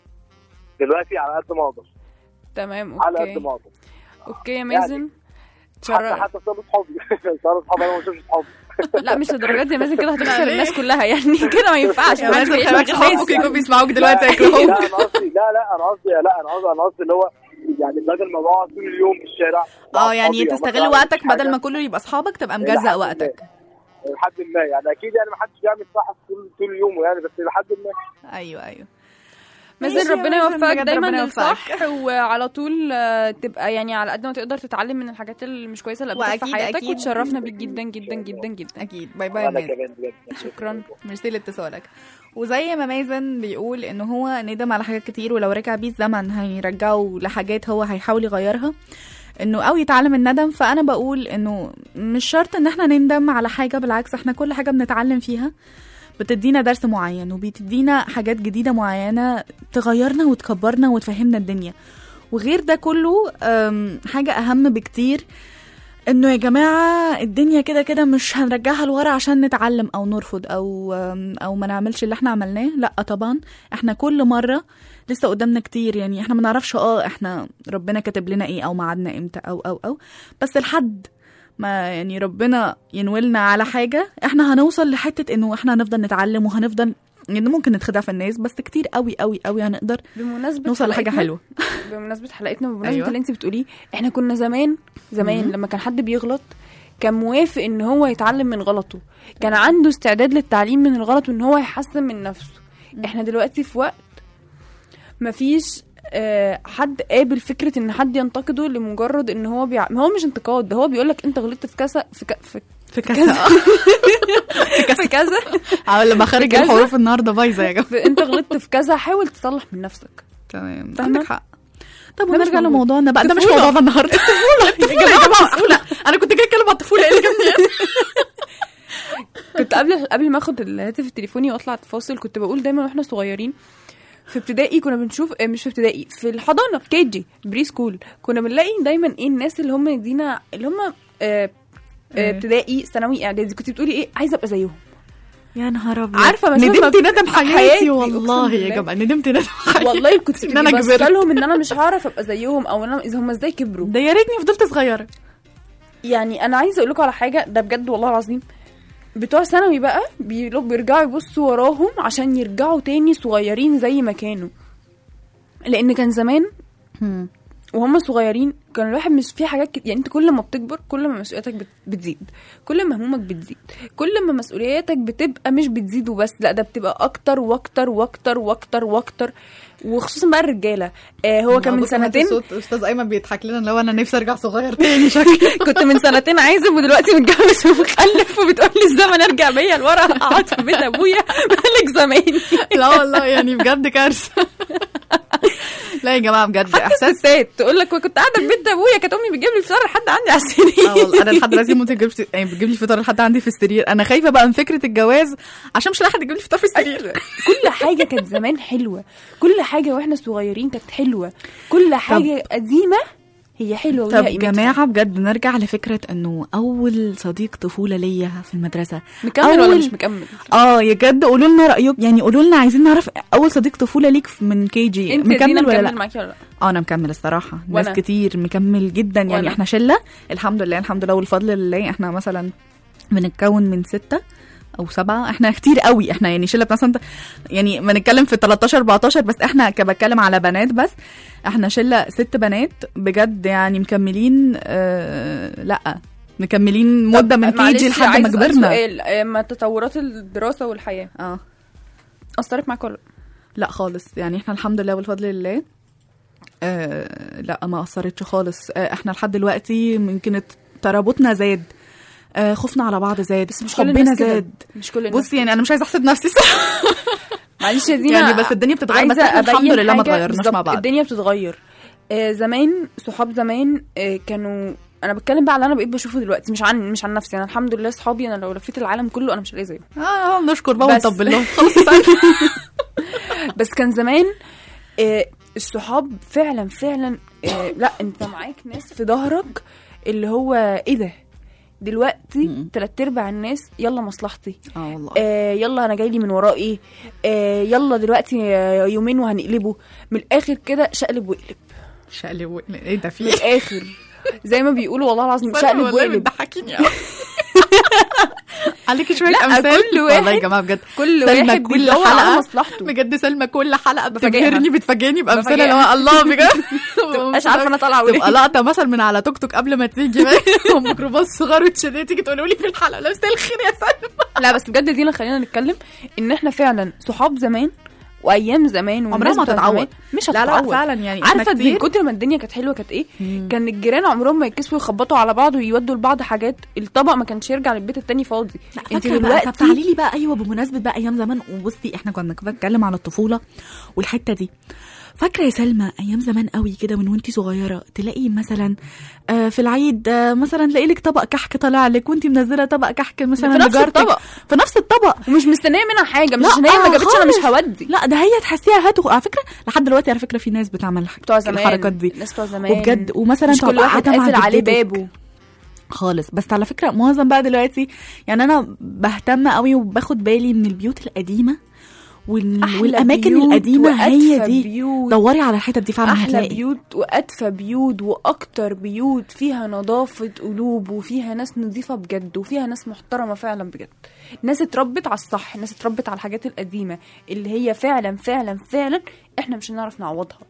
دلوقتي على قد ما اقدر تمام على اوكي قد ما اقدر اوكي يا مازن حتى تشرف حتى صار اصحابي صار اصحابي انا ما بشوفش اصحابي لا مش لدرجات دي يا مازن كده هتخسر الناس كلها يعني كده ما ينفعش يا مازن ما خلي بالك ينفعش ممكن يكونوا بيسمعوك لا دلوقتي لا ياكلوهم انا قصدي لا لا انا قصدي لا انا قصدي انا قصدي اللي هو يعني بدل ما بقعد طول اليوم في الشارع مع اه يعني أصحابي أو تستغل مثلاً وقتك حاجة بدل ما كله يبقى اصحابك تبقى لحد مجزأ ما. وقتك لحد ما يعني اكيد يعني ما حدش بيعمل صح طول طول يومه يعني بس لحد ما ايوه ايوه مازن ماشي يا ربنا مازن، يوفقك بجد دايما ربنا للصح وعلى طول آه، تبقى يعني على قد ما تقدر تتعلم من الحاجات اللي مش كويسه اللي قابلتك في وأكيد- حياتك أكيد. وتشرفنا بيك جدا جدا جدا جدا اكيد باي باي يا انا مازن كمان بجد شكرا ميرسي لاتصالك وزي ما مازن بيقول ان هو ندم على حاجات كتير ولو رجع بيه الزمن هيرجعه لحاجات هو هيحاول يغيرها انه او يتعلم الندم فانا بقول انه مش شرط ان احنا نندم على حاجه بالعكس احنا كل حاجه بنتعلم فيها بتدينا درس معين وبتدينا حاجات جديده معينه تغيرنا وتكبرنا وتفهمنا الدنيا وغير ده كله أم، حاجه اهم بكتير انه يا جماعه الدنيا كده كده مش هنرجعها لورا عشان نتعلم او نرفض او او ما نعملش اللي احنا عملناه لا طبعا احنا كل مره لسه قدامنا كتير يعني احنا ما نعرفش اه احنا ربنا كاتب لنا ايه او ميعادنا امتى او او او بس لحد ما يعني ربنا ينولنا على حاجه احنا هنوصل لحته انه احنا هنفضل نتعلم وهنفضل يعني ممكن نتخدع في الناس بس كتير قوي قوي قوي هنقدر بمناسبه نوصل لحاجه حلقتنا- حلوه بمناسبه حلقتنا وبمناسبه أيوة. أيوة. اللي انت بتقوليه احنا كنا زمان زمان مهم. لما كان حد بيغلط كان موافق ان هو يتعلم من غلطه كان عنده استعداد للتعليم من الغلط وان هو يحسن من نفسه احنا دلوقتي في وقت مفيش آه، حد قابل فكره ان حد ينتقده لمجرد ان هو بيع... هو مش انتقاد ده هو بيقول لك انت غلطت في كذا في ك... في في كذا في كذا لما خارج كذا. الحروف النهارده بايظه يا جماعه في- انت غلطت في كذا حاول تصلح من نفسك تمام فاهمة؟ عندك حق طب ده مش ونرجع موجود. لموضوعنا بقى ده مش الطفولة. موضوعنا النهارده الطفوله الطفوله يا جماعه الطفوله انا كنت جاي اتكلم على الطفوله ايه اللي جابني كنت قبل قبل ما اخد الهاتف التليفوني واطلع فاصل كنت بقول دايما واحنا صغيرين في ابتدائي كنا بنشوف آه، مش في ابتدائي في الحضانه في كيجي بري سكول كنا بنلاقي دايما ايه الناس اللي هم يدينا اللي هم آه، آه، إيه. ابتدائي ثانوي اعدادي كنت بتقولي ايه عايزه ابقى زيهم يا نهار ابيض عارفة مشاكل ندمت ندم حياتي، حياتي أقسم والله يا بالله. جماعه ندمت ندم حياتي والله كنت إن أنا ببص كبرت. لهم ان انا مش هعرف ابقى زيهم او ان انا اذا هم ازاي كبروا ده يا ريتني فضلت صغيره يعني انا عايزه اقول لكم على حاجه ده بجد والله العظيم بتوع ثانوي بقى بيلو- بيرجعوا يبصوا وراهم عشان يرجعوا تاني صغيرين زي ما كانوا لان كان زمان وهم صغيرين كان الواحد مش في حاجات كت... يعني انت كل ما بتكبر كل ما مسؤولياتك بت... بتزيد كل ما همومك بتزيد كل ما مسؤولياتك بتبقى مش بتزيد وبس لا ده بتبقى اكتر واكتر واكتر واكتر واكتر وخصوصا بقى الرجاله آه هو كان من سنتين استاذ ايمن بيضحك لنا لو انا نفسي ارجع صغير تاني شكلي كنت من سنتين عايزه ودلوقتي متجوز ومخلف وبتقول لي الزمن ارجع بيا لورا اقعد في بيت ابويا مالك زماني لا والله يعني بجد كارثه لا يا جماعه بجد حتى احساس الستات تقول لك كنت قاعده في بيت ابويا كانت امي بتجيب لي فطار لحد عندي على السرير اه والله انا لحد دلوقتي ممكن تجيب يعني بتجيب لي فطار لحد عندي في السرير انا خايفه بقى من فكره الجواز عشان مش لاقي حد يجيب لي فطار في السرير كل حاجه كانت زمان حلوه كل حاجه واحنا صغيرين كانت حلوه كل حاجه قديمه هي حلوه وليها طب قيمتها. جماعه بجد نرجع لفكره انه اول صديق طفوله ليا في المدرسه مكمل ولا أول- مش مكمل اه يا جد قولوا لنا رايكم يعني قولوا لنا عايزين نعرف اول صديق طفوله ليك من كي جي انت دينا مكمل ولا مكمل لا معاكي ولا لا اه انا مكمل الصراحه ناس وأنا. كتير مكمل جدا يعني وأنا. احنا شله الحمد لله الحمد لله والفضل لله احنا مثلا بنتكون من ستة او سبعة احنا كتير قوي احنا يعني شله مثلا يعني بنتكلم في 13 14 بس احنا ك- بتكلم على بنات بس احنا شله ست بنات بجد يعني مكملين آه لا مكملين مده من كي معلش، جي لحد ما عايزة أسأل كبرنا سؤال آه، ما تطورات الدراسه والحياه اه اثرت معاك ولا لا؟ لا خالص يعني احنا الحمد لله والفضل لله آه لا ما اثرتش خالص آه احنا لحد دلوقتي يمكن ترابطنا زاد آه خوفنا على بعض زاد بس مش كل حبنا الناس كده. زاد مش كل الناس بصي يعني انا مش عايزه احسد نفسي صح معلش يا دينا يعني بس الدنيا بتتغير بس عايزة احنا الحمد أبين لله ما حاجة اتغيرناش بالظبط، مع بعض الدنيا بتتغير آه زمان صحاب زمان آه كانوا انا بتكلم بقى على اللي انا بقيت بشوفه دلوقتي مش عن مش عن نفسي انا الحمد لله صحابي انا لو لفيت العالم كله انا مش هلاقي زيهم اه نشكر بقى بس. ونطبل لهم خلاص يسعدك. بس كان زمان آه الصحاب فعلا فعلا آه لا انت معاك ناس في ظهرك اللي هو ايه ده دلوقتي تلات ارباع الناس يلا مصلحتي اه والله آه يلا انا جاي لي من وراه ايه آه يلا دلوقتي آه، يومين وهنقلبه من الاخر كده شقلب وقلب شقلب وقلب. ايه ده في من الاخر زي ما بيقولوا والله العظيم صدق شقلب والله وقلب بتضحكيني قوي عليكي شويه لا، امثال كل واحد- والله يا جماعه بجد كل سلمى واحد كل بيدور على حلقة مصلحته بجد سلمى كل حلقه بفاجئها. بتبهرني بتفاجئني بامثله بفاجئها. اللي هو الله بجد مش عارفه انا طالعه اقول تبقى ايه لقطه مثلا من على توك توك قبل ما تيجي ميكروباص صغير وتشدي تيجي تقولوا لي في الحلقه لا مساء الخير يا سلمى لا بس بجد دينا خلينا نتكلم ان احنا فعلا صحاب زمان وايام زمان عمرها والناس ما بتوع هتتعوض. زمان مش لا هتتعوض لا فعلا يعني إحنا عارفه من كتير كتر ما الدنيا كانت حلوه كانت ايه كان الجيران عمرهم ما يتكسفوا يخبطوا على بعض ويودوا لبعض حاجات الطبق ما كانش يرجع للبيت التاني فاضي انت انت دلوقتي طب تعالي دلوقتي لي بقى ايوه بمناسبه بقى ايام زمان وبصي احنا كنا بنتكلم على الطفوله والحته دي فاكره يا سلمى ايام زمان قوي كده من وانتي صغيره تلاقي مثلا آه في العيد آه مثلا تلاقي لك طبق كحك طالع لك وانتي منزله طبق كحك مثلا في نفس لجارتك. الطبق. في نفس الطبق ومش مستنيه منها حاجه مش لا، عشان هي ما آه، جابتش انا مش خالص. هودي لا ده هي تحسيها هاتوا على فكره لحد دلوقتي على فكره في ناس بتعمل الح- بتوع زمان الحركات دي الناس بتوع زمان وبجد ومثلا مش كل تبقى واحد قاعدة مع قافل عليه جدتك. بابه خالص بس على فكره معظم بقى دلوقتي يعني انا بهتم قوي وباخد بالي من البيوت القديمه وال... أحلى والاماكن بيوت القديمه هي وأدفى دي بيوت. دوري على الحتت دي فعلا احلى هتلاقي بيوت وادفى بيوت واكتر بيوت فيها نظافه قلوب وفيها ناس نظيفه بجد وفيها ناس محترمه فعلا بجد ناس اتربت على الصح ناس اتربت على الحاجات القديمه اللي هي فعلا فعلا فعلا احنا مش هنعرف نعوضها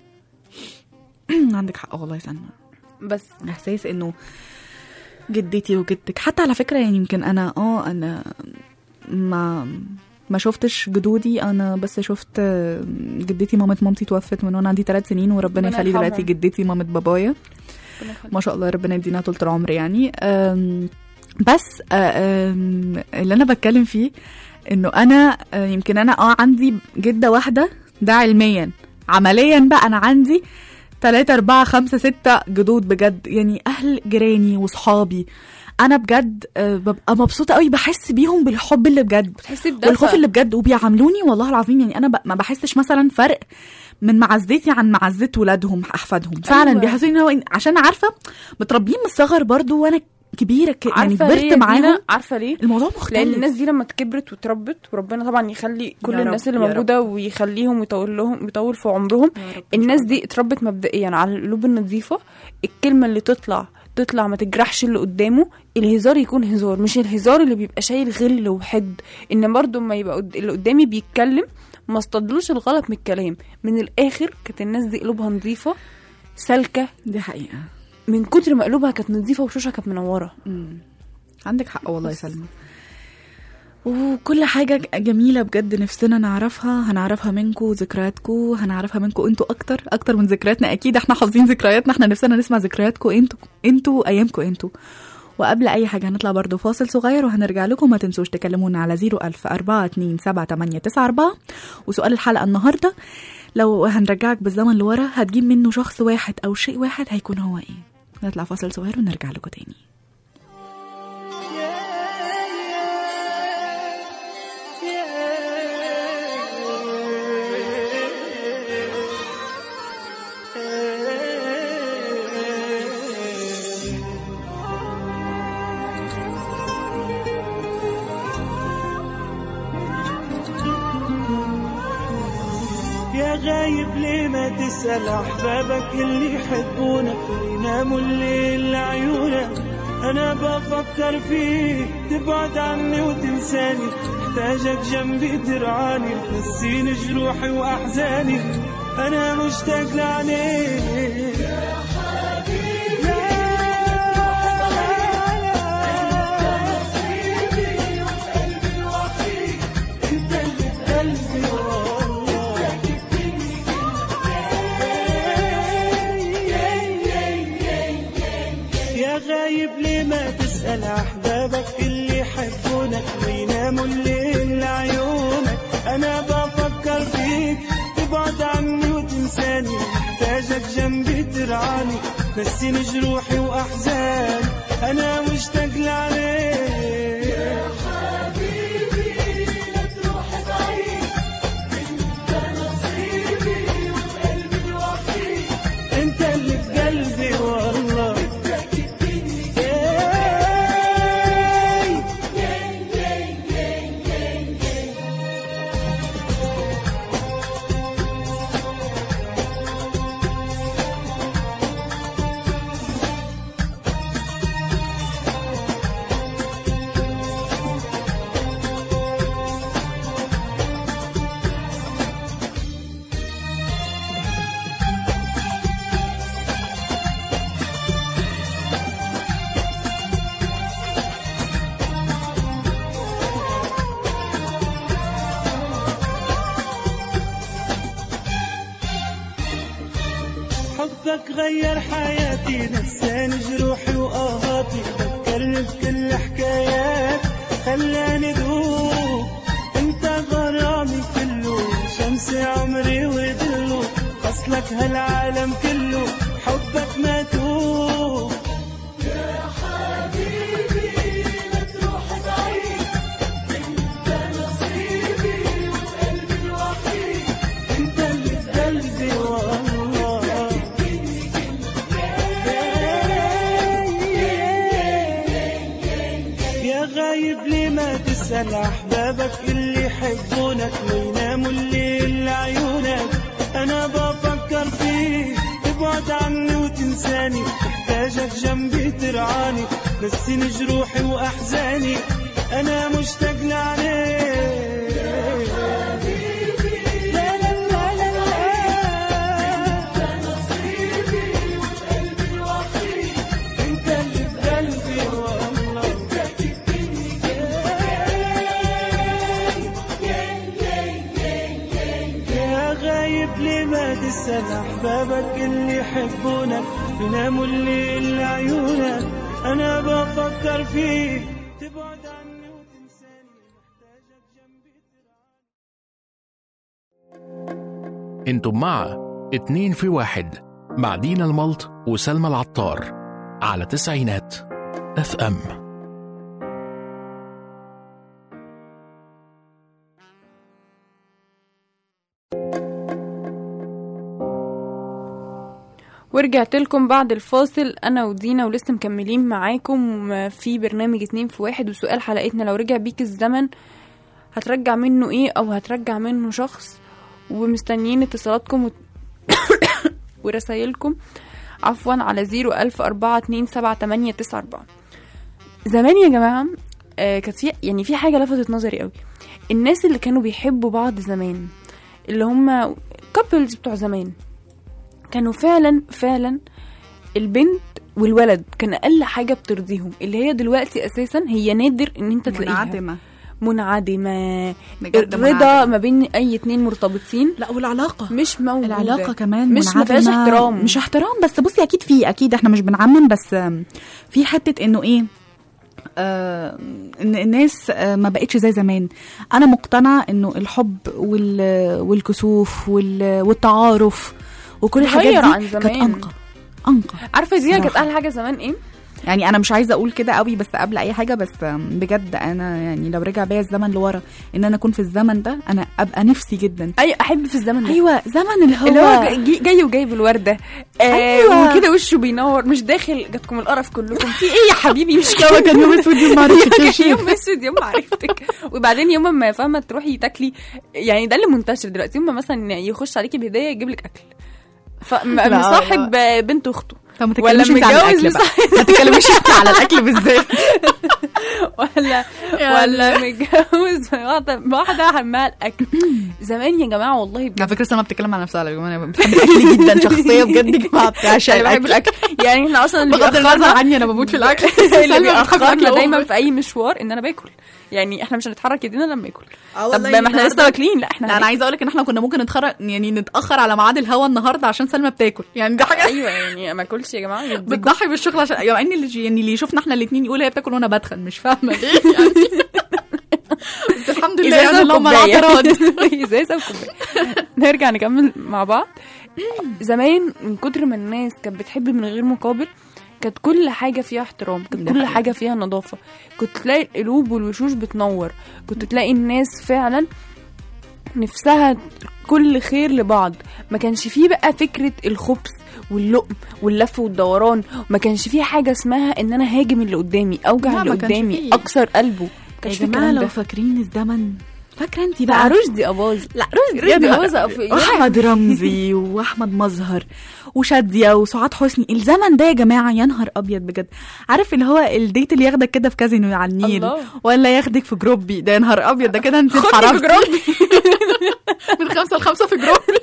عندك حق والله يا سلمى بس احساس انه جدتي وجدك حتى على فكره يعني يمكن انا اه انا ما ما شفتش جدودي انا بس شفت آه، جدتي مامة مامتي توفت من وانا عندي ثلاث سنين وربنا ربنا يخلي دلوقتي يرحمها. جدتي مامة بابايا ما شاء الله ربنا يدينا طول العمر يعني أم، بس آه، أم، اللي انا بتكلم فيه انه انا آه، يمكن انا اه عندي جده واحده ده علميا عمليا بقى انا عندي تلاتة أربعة خمسة ستة جدود بجد يعني أهل جيراني وصحابي أنا بجد آه، ببقى مبسوطة قوي بحس بيهم بالحب اللي بجد بتحسي بدفى والخوف اللي بجد وبيعاملوني والله العظيم يعني أنا ب- ما بحسش مثلا فرق من معزتي عن معزة ولادهم أحفادهم فعلا أيوة. أيوة. بيحسوني إن هو إن- عشان عارفة متربيين من الصغر برضو وأنا كبيرة ك... يعني عارفه ليه كبرت يا معاهم دينا؟ عارفه ليه الموضوع مختلف لان الناس دي لما كبرت واتربت وربنا طبعا يخلي كل يا رب، الناس اللي يا موجوده ويخليهم ويطول لهم يطول في عمرهم الناس دي اتربت مبدئيا على القلوب النظيفه الكلمه اللي تطلع تطلع ما تجرحش اللي قدامه الهزار يكون هزار مش الهزار اللي بيبقى شايل غل وحد ان برضو ما يبقى قد- اللي قدامي بيتكلم ما استدلوش الغلط من الكلام من الاخر كانت الناس دي قلوبها نظيفه سالكه دي حقيقة من كتر ما قلوبها كانت نظيفه وشوشها كانت منوره مم. عندك حق والله يا سلمى وكل حاجة ج- جميلة بجد نفسنا نعرفها هنعرفها منكم ذكرياتكم هنعرفها منكم انتوا اكتر اكتر من ذكرياتنا اكيد احنا حافظين ذكرياتنا احنا نفسنا نسمع ذكرياتكم انتوا انتوا ايامكم انتوا وقبل اي حاجة هنطلع برضو فاصل صغير وهنرجع لكم ما تنسوش تكلمونا على 01000 427 وسؤال الحلقة النهاردة لو هنرجعك بالزمن لورا هتجيب منه شخص واحد او شيء واحد هيكون هو ايه نطلع فاصل صغير ونرجع لكم تاني يا غايب ليه ما تسأل أحبابك اللي يحبونك ويناموا الليل لعيونك أنا بفكر فيك تبعد عني وتنساني محتاجك جنبي ترعاني تنسيني جروحي وأحزاني أنا مشتاق لعينيك انت اللي في قلبي والله يا غايب ليه ما تسأل أحبابك اللي يحبونك ويناموا الليل لعيونك أنا بفكر فيك تبعد عني وتنساني محتاجك جنبي ترعاني نسيني جروحي وأحزاني أنا مشتاق لعليك يا حبيبي لا تروح بعيد انت نصيبي وقلبي الوحيد انت اللي في قلبي والله حبك غير حياتي نساني جروحي وآهاتي فكرني بكل حكايات خلاني دوب انت غرامي كله شمس عمري ودلو اصلك هالعالم كله حبك ما توب يا حبيبي لا تروح بعيد انت نصيبي وقلبي الوحيد انت اللي في قلبي والله يا غايب ليه ما تسأل أحبابك اللي يحبونك ويناموا الليل لعيونك أنا بفكر فيك تبعد عني وتنساني محتاجك جنبي ترعاني نسيني جروحي وأحزاني أنا مشتاق لعليك لا لا لا لا لا انت اللي في قلبي والله أحبابك اللي يحبونك بيناموا الليل لعيونك أنا بفكر فيك تبعد عني وتنساني محتاجك جنبي انتم مع اتنين في واحد مع دينا الملط وسلمى العطار على تسعينات اف ام ورجعت لكم بعد الفاصل انا ودينا ولسه مكملين معاكم في برنامج اتنين في واحد وسؤال حلقتنا لو رجع بيك الزمن هترجع منه ايه او هترجع منه شخص ومستنيين اتصالاتكم و... ورسايلكم عفوا على زيرو ألف أربعة اتنين سبعة تمانية تسعة أربعة زمان يا جماعة آه كانت في يعني في حاجة لفتت نظري قوي الناس اللي كانوا بيحبوا بعض زمان اللي هم كابلز بتوع زمان كانوا فعلا فعلا البنت والولد كان اقل حاجه بترضيهم اللي هي دلوقتي اساسا هي نادر ان انت تلاقيها منعدمة منعدمه بجد الرضا منعدمة. ما بين اي اتنين مرتبطين لا والعلاقة مش موجوده العلاقة كمان مش ما فيهاش منعدمة. احترام مش احترام بس بصي اكيد في اكيد احنا مش بنعمم بس آم، في حتة انه ايه آه ان الناس آه ما بقتش زي زمان انا مقتنعة انه الحب وال والكسوف وال والتعارف وكل الحاجات اتغير دي عن كانت زمان. انقى انقى عارفه دي كانت صراحة. احلى حاجه زمان ايه يعني انا مش عايزه اقول كده قوي بس قبل اي حاجه بس آم، بجد انا يعني لو رجع بيا الزمن لورا ان انا اكون في الزمن ده انا ابقى نفسي جدا ايوه احب في الزمن ده ايوه زمن اللي هو, اللي هو جاي, جاي وجايب الورده آه أيوة. وكده وشه بينور مش داخل جاتكم القرف كلكم في ايه يا حبيبي مش كده كان يوم اسود يوم ما عرفتش كان يوم اسود يوم ما عرفتك وبعدين يوم ما فاهمه تروحي تاكلي يعني ده اللي منتشر دلوقتي يوم ما مثلا يخش عليكي بهديه يجيب لك اكل لا، فمصاحب بنت اخته طب ما ولا تتكلميش انت عن متجوز الاكل بقى مصاحب ما تتكلميش انت على الاكل بالذات ولا ولا متجوز واحده واحده همها الاكل زمان يا جماعه والله بجد على فكره سلمى بتتكلم عن نفسها على جماعه انا بحب الاكل جدا شخصيه بجد يا جماعه بتعشق انا بحب الاكل الاكل يعني احنا اصلا اللي بغض النظر بيأخرنا عني انا بموت في الاكل اللي سلمى بتحب بيأخرنا الأكل دايما أوفر. في اي مشوار ان انا باكل يعني احنا مش هنتحرك ايدينا لما ناكل اه طب والله ما احنا لسه النهاردة- واكلين لا احنا لا انا عايزه اقول لك ان احنا كنا ممكن نتخرج يعني نتاخر على ميعاد الهوا النهارده عشان سلمى بتاكل يعني دي حاجه ايوه يعني ما اكلش يا جماعه يديكوا. بتضحي بالشغل عشان يعني ان اللي يعني اللي يشوفنا احنا الاثنين يقول هي بتاكل وانا بدخن مش فاهمه ليه يعني بس الحمد لله يعني ازازه اللهم وكوبايه الاعتراض ازازه وكوبايه نرجع نكمل مع بعض زمان من كتر ما الناس كانت بتحب من غير مقابل كانت كل حاجة فيها احترام كانت ده كل حقيقي. حاجة فيها نظافة كنت تلاقي القلوب والوشوش بتنور كنت تلاقي الناس فعلا نفسها كل خير لبعض ما كانش فيه بقى فكرة الخبث واللقم واللف والدوران ما كانش فيه حاجة اسمها ان انا هاجم اللي قدامي اوجع لا، اللي ما كانش قدامي فيه. اكسر قلبه ما يا كانش فيه جماعه الكلام لو ده فاكرين الزمن فاكره انت بقى بقى رشدي أباظ لا رشدي رشدي أباظ أباظة واحمد رمزي واحمد مظهر وشاديه وسعاد حسني الزمن ده يا جماعه يا نهار ابيض بجد عارف اللي هو الديت اللي ياخدك كده في كازينو على النيل الله. ولا ياخدك في جروبي ده يا نهار ابيض ده كده انت خدني في اتحرمتي. جروبي من خمسة لخمسة في جروب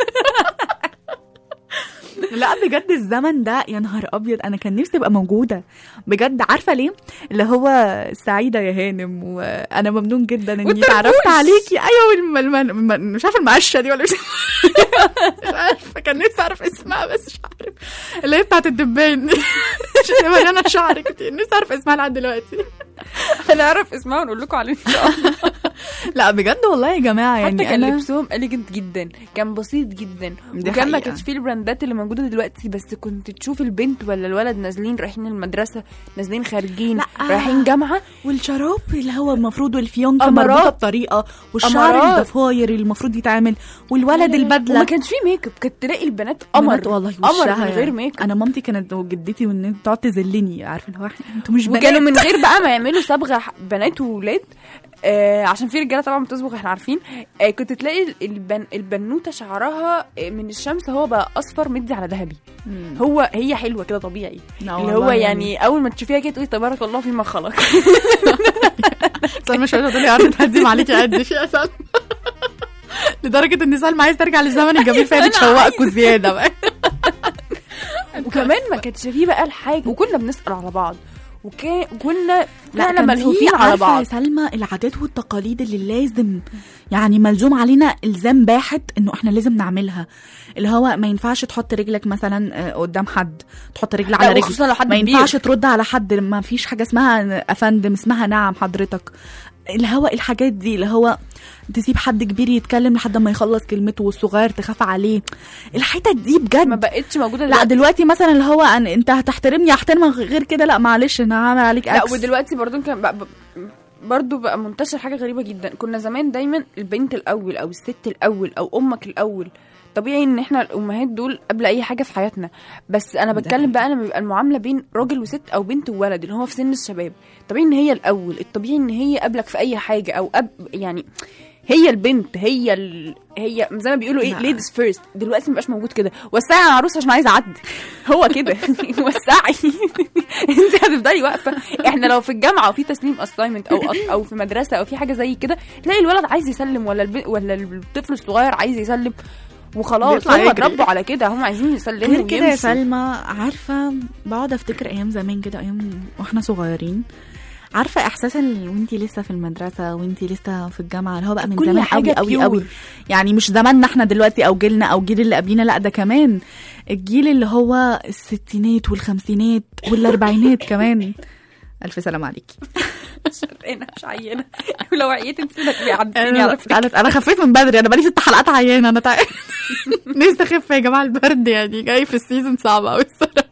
لا بجد الزمن ده يا نهار ابيض انا كان نفسي ابقى موجوده بجد عارفه ليه اللي هو سعيده يا هانم وانا ممنون جدا اني والتربوش. اتعرفت عليكي ايوه والم... الم... الم... مش عارفه المعشه دي ولا مش مش عارفه كان نفسي اعرف اسمها بس مش عارف اللي هي بتاعت الدبان عشان مليانه شعر كتير نفسي اعرف اسمها لحد دلوقتي هنعرف اسمها ونقول لكم عليه ان شاء الله لا بجد والله يا جماعه حتى يعني كان انا لبسهم اليجنت جدا كان بسيط جدا دي وكان ما حقيقة. كانش فيه البراندات اللي موجوده دلوقتي بس كنت تشوف البنت ولا الولد نازلين رايحين المدرسه نازلين خارجين لا. رايحين جامعه والشراب اللي هو المفروض والفيونكه أمارات. مربوطه بطريقه والشعر أمارات. الضفاير اللي المفروض يتعمل والولد وما البدله كانش فيه ميك اب كانت تلاقي البنات قمر بنات والله قمر وشها من غير يعني. ميك اب انا مامتي كانت وجدتي وان تقعد تذلني عارفه اللي هو إحنا- انتوا مش بنات وكانوا من غير بقى ما يعملوا صبغه ح- بنات وولاد آه عشان في رجاله طبعا بتصبغ احنا عارفين آه كنت تلاقي البن البنوته شعرها آه، من الشمس هو بقى اصفر مدي على ذهبي مم. هو هي حلوه كده طبيعي لا اللي والله هو يعني اول ما تشوفيها كده تقولي تبارك الله فيما خلق سلمى شويه تقول لي عارفه تهدم عليكي قد في يا سلمى لدرجه ان سلمى عايز ترجع للزمن الجميل فهي بتشوقكوا زياده بقى وكمان ما كانش فيه بقى الحاجه وكنا بنسال على بعض وكنا لا فعلا كان ملهوفين في على عارفة بعض يا سلمى العادات والتقاليد اللي لازم يعني ملزوم علينا الزام باحت انه احنا لازم نعملها اللي هو ما ينفعش تحط رجلك مثلا آه، قدام حد تحط رجل لا، على رجل وخصوصا لو حد ما كبير. ينفعش ترد على حد ما فيش حاجه اسمها افندم اسمها نعم حضرتك اللي هو الحاجات دي اللي هو تسيب حد كبير يتكلم لحد ما يخلص كلمته والصغير تخاف عليه الحتت دي بجد ما بقتش موجوده لا دلوقتي. دلوقتي مثلا اللي هو أن انت هتحترمني احترمك غير كده لا معلش انا هعمل عليك لا اكس ودلوقتي برضو كان بقى برضو بقى منتشر حاجه غريبه جدا كنا زمان دايما البنت الاول او الست الاول او امك الاول طبيعي ان احنا الامهات دول قبل اي حاجه في حياتنا بس انا بتكلم بقى لما بيبقى المعامله بين راجل وست او بنت وولد اللي هو في سن الشباب طبيعي ان هي الاول الطبيعي ان هي قبلك في اي حاجه او أب يعني هي البنت هي ال... هي زي ما بيقولوا ايه لا. ليديز فيرست دلوقتي مبقاش موجود كده وسعي يا عروسه عشان عايزه اعدي هو كده وسعي انت هتفضلي واقفه احنا لو في الجامعه وفي تسليم اساينمنت او او في مدرسه او في حاجه زي كده تلاقي الولد عايز يسلم ولا الب... ولا الطفل الصغير عايز يسلم وخلاص بيطلع هم يجري. اتربوا على كده هم عايزين يسلموا غير كده يا ويمشوا. سلمى عارفه بقعد افتكر ايام زمان كده ايام واحنا صغيرين عارفه احساس ال- وانتي لسه في المدرسه وانتي لسه في الجامعه اللي هو بقى من كل زمان حاجة قوي قوي pure. قوي يعني مش زماننا احنا دلوقتي او جيلنا او جيل اللي قبلينا لا ده كمان الجيل اللي هو الستينات والخمسينات والاربعينات كمان الف سلام عليكي انا مش عينه ولو عييت انت تبقي عدتيني انا على فكره انا انا خفيت من بدري انا بقالي ست حلقات عيانه انا تعبت نفسي اخف يا جماعه البرد يعني جاي في السيزون صعب قوي الصراحه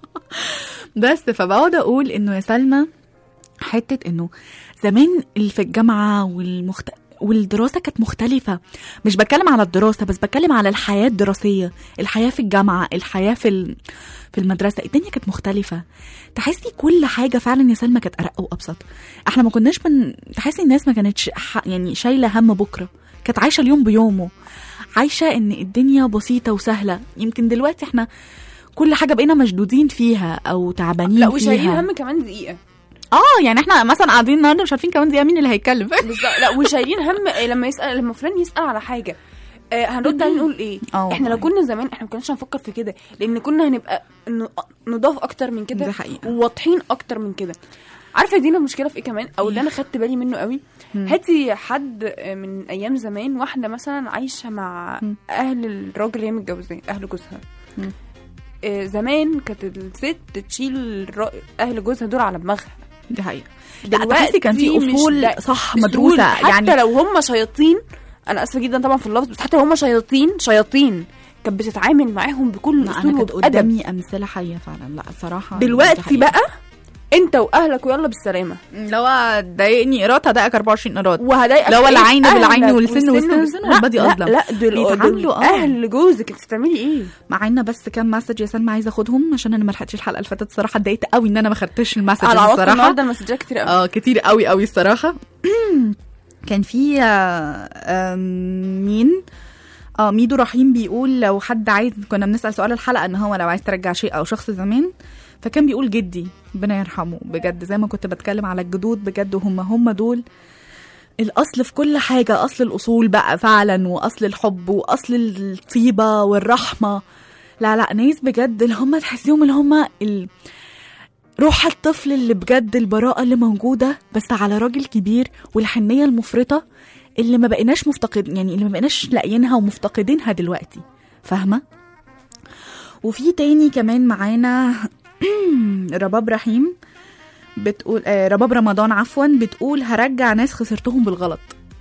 بس فبقعد اقول انه يا سلمى حته انه زمان اللي في الجامعه والمخت... والدراسه كانت مختلفه مش بتكلم على الدراسه بس بتكلم على الحياه الدراسيه الحياه في الجامعه الحياه في ال... في المدرسه الدنيا كانت مختلفه تحسي كل حاجه فعلا يا سلمى كانت ارق وابسط احنا ما كناش من تحسي الناس ما كانتش ح... يعني شايله هم بكره كانت عايشه اليوم بيومه عايشه ان الدنيا بسيطه وسهله يمكن دلوقتي احنا كل حاجه بقينا مشدودين فيها او تعبانين لا وشايلين فيها هم كمان دقيقه اه يعني احنا مثلا قاعدين النهارده مش عارفين كمان دقيقه مين اللي هيتكلم بالظبط لا وشايلين هم لما يسال لما فلان يسال على حاجه آه هنرد عليه نقول ايه اه احنا لو والله. كنا زمان احنا ما كناش هنفكر في كده لان كنا هنبقى ن- نضاف اكتر من كده دي حقيقة. وواضحين اكتر من كده عارفه دينا المشكله في ايه كمان او اللي انا خدت بالي منه قوي هاتي حد من ايام زمان واحده مثلا عايشه مع اهل الراجل اللي هي متجوزاه اهل جوزها آه، زمان كانت الست تشيل الر- اهل جوزها دول على دماغها دي حقيقه لا تحسي كان في مش اصول ده- صح أصول. مدروسه حتى يعني لو هم شياطين انا اسفه جدا طبعا في اللفظ بس حتى لو هم شياطين شياطين كانت بتتعامل معاهم بكل لا اصول انا كانت وبأدب قدامي امثله حيه فعلا لا الصراحه دي دلوقتي حقيقة. بقى انت واهلك ويلا بالسلامه اللي هو ضايقني ايراد هضايقك 24 ايراد وهضايقك اللي هو إيه؟ العين بالعين أهلك والسن والسن والسن والبادي لا اظلم لا دول بيتعاملوا دول اه اهل جوزك انت بتعملي ايه معانا بس كام مسج يا سلمى عايزه اخدهم عشان انا ما لحقتش الحلقه اللي فاتت الصراحه اتضايقت قوي ان انا ما خدتش المسج على عواطف الصراحه النهارده المسجات كتير قوي اه كتير قوي قوي الصراحه كان في آه، آم، مين اه ميدو رحيم بيقول لو حد عايز كنا بنسال سؤال الحلقه ان هو لو عايز ترجع شيء او شخص زمان فكان بيقول جدي ربنا يرحمه بجد زي ما كنت بتكلم على الجدود بجد وهم هم دول الاصل في كل حاجه اصل الاصول بقى فعلا واصل الحب واصل الطيبه والرحمه لا لا ناس بجد اللي هم تحسيهم اللي هم ال... روح الطفل اللي بجد البراءة اللي موجودة بس على راجل كبير والحنية المفرطة اللي ما بقيناش مفتقد يعني اللي ما بقيناش لاقيينها ومفتقدينها دلوقتي فاهمة؟ وفي تاني كمان معانا رباب رحيم بتقول آه رباب رمضان عفوا بتقول هرجع ناس خسرتهم بالغلط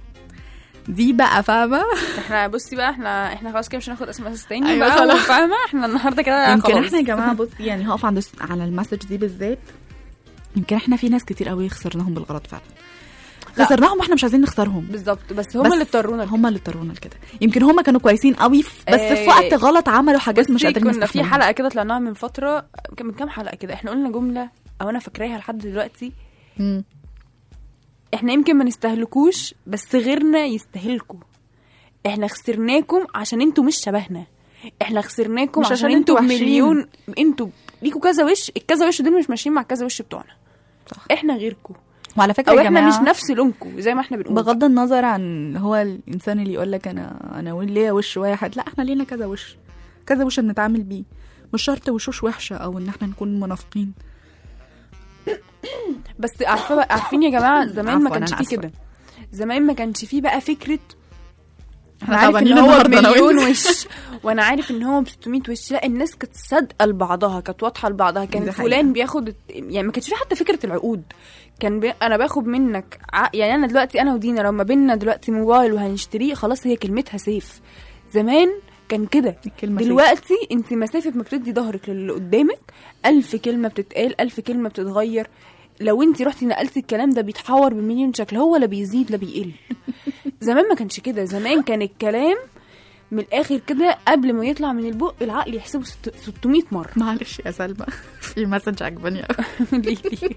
دي بقى فاهمة احنا بصي بقى احنا احنا خلاص كده مش هناخد اسم اساس تاني أيوة بقى خلاص. فاهمه احنا النهارده كده يمكن خلاص. احنا يا جماعه بصي يعني هقف عند الس- على المسج دي بالذات يمكن احنا في ناس كتير قوي خسرناهم بالغلط فعلا لا. خسرناهم واحنا مش عايزين نخسرهم بالظبط بس هم بس اللي اضطرونا هم اللي اضطرونا لكده يمكن هم كانوا كويسين قوي في- بس في آه، وقت غلط عملوا حاجات مش بصي قادرين كنا في نستحملها. حلقه كده طلعناها من فتره كان من كام حلقه كده احنا قلنا جمله او انا فاكراها لحد دلوقتي مم. احنا يمكن ما نستهلكوش بس غيرنا يستهلكوا احنا خسرناكم عشان انتوا مش شبهنا احنا خسرناكم مش عشان, عشان انتوا انتوا وحشين. بمليون انتوا ليكوا كذا وش الكذا وش دول مش ماشيين مع الكذا وش بتوعنا صح. احنا غيركم وعلى فكره او يا احنا جماعه مش نفس لونكم زي ما احنا بنقول بغض النظر عن هو الانسان اللي يقول لك انا انا ليا وش واحد لا احنا لينا كذا وش كذا وش بنتعامل بيه مش شرط وشوش وحشه او ان احنا نكون منافقين بس عارفه بقى- عارفين يا جماعه زمان ما عفواً، كانش أنا فيه آسفة. كده زمان ما كانش فيه بقى فكره إحنا انا عارف تعبانين ان هو النهاردة أنا بمليون وإنت. وش وانا عارف ان هو ب 600 وش لا الناس كانت صادقه لبعضها كانت واضحه لبعضها كان دي فلان حقيقة. بياخد الت- يعني ما كانش في حتى فكره العقود كان بي... انا باخد منك ع... يعني انا دلوقتي انا ودينا لو ما بينا دلوقتي موبايل وهنشتريه خلاص هي كلمتها سيف زمان كان كده الكلمة سيف. دلوقتي انت مسافه ما بتدي ظهرك للي قدامك ألف كلمه بتتقال ألف كلمه بتتغير لو انت رحتي نقلتي الكلام ده بيتحور بمليون شكل هو لا بيزيد لا بيقل زمان ما كانش كده زمان كان الكلام من الاخر كده قبل ما يطلع من البق العقل يحسبه ست- 600 مره معلش يا سلمى في مسج عجباني قوي ليه ليه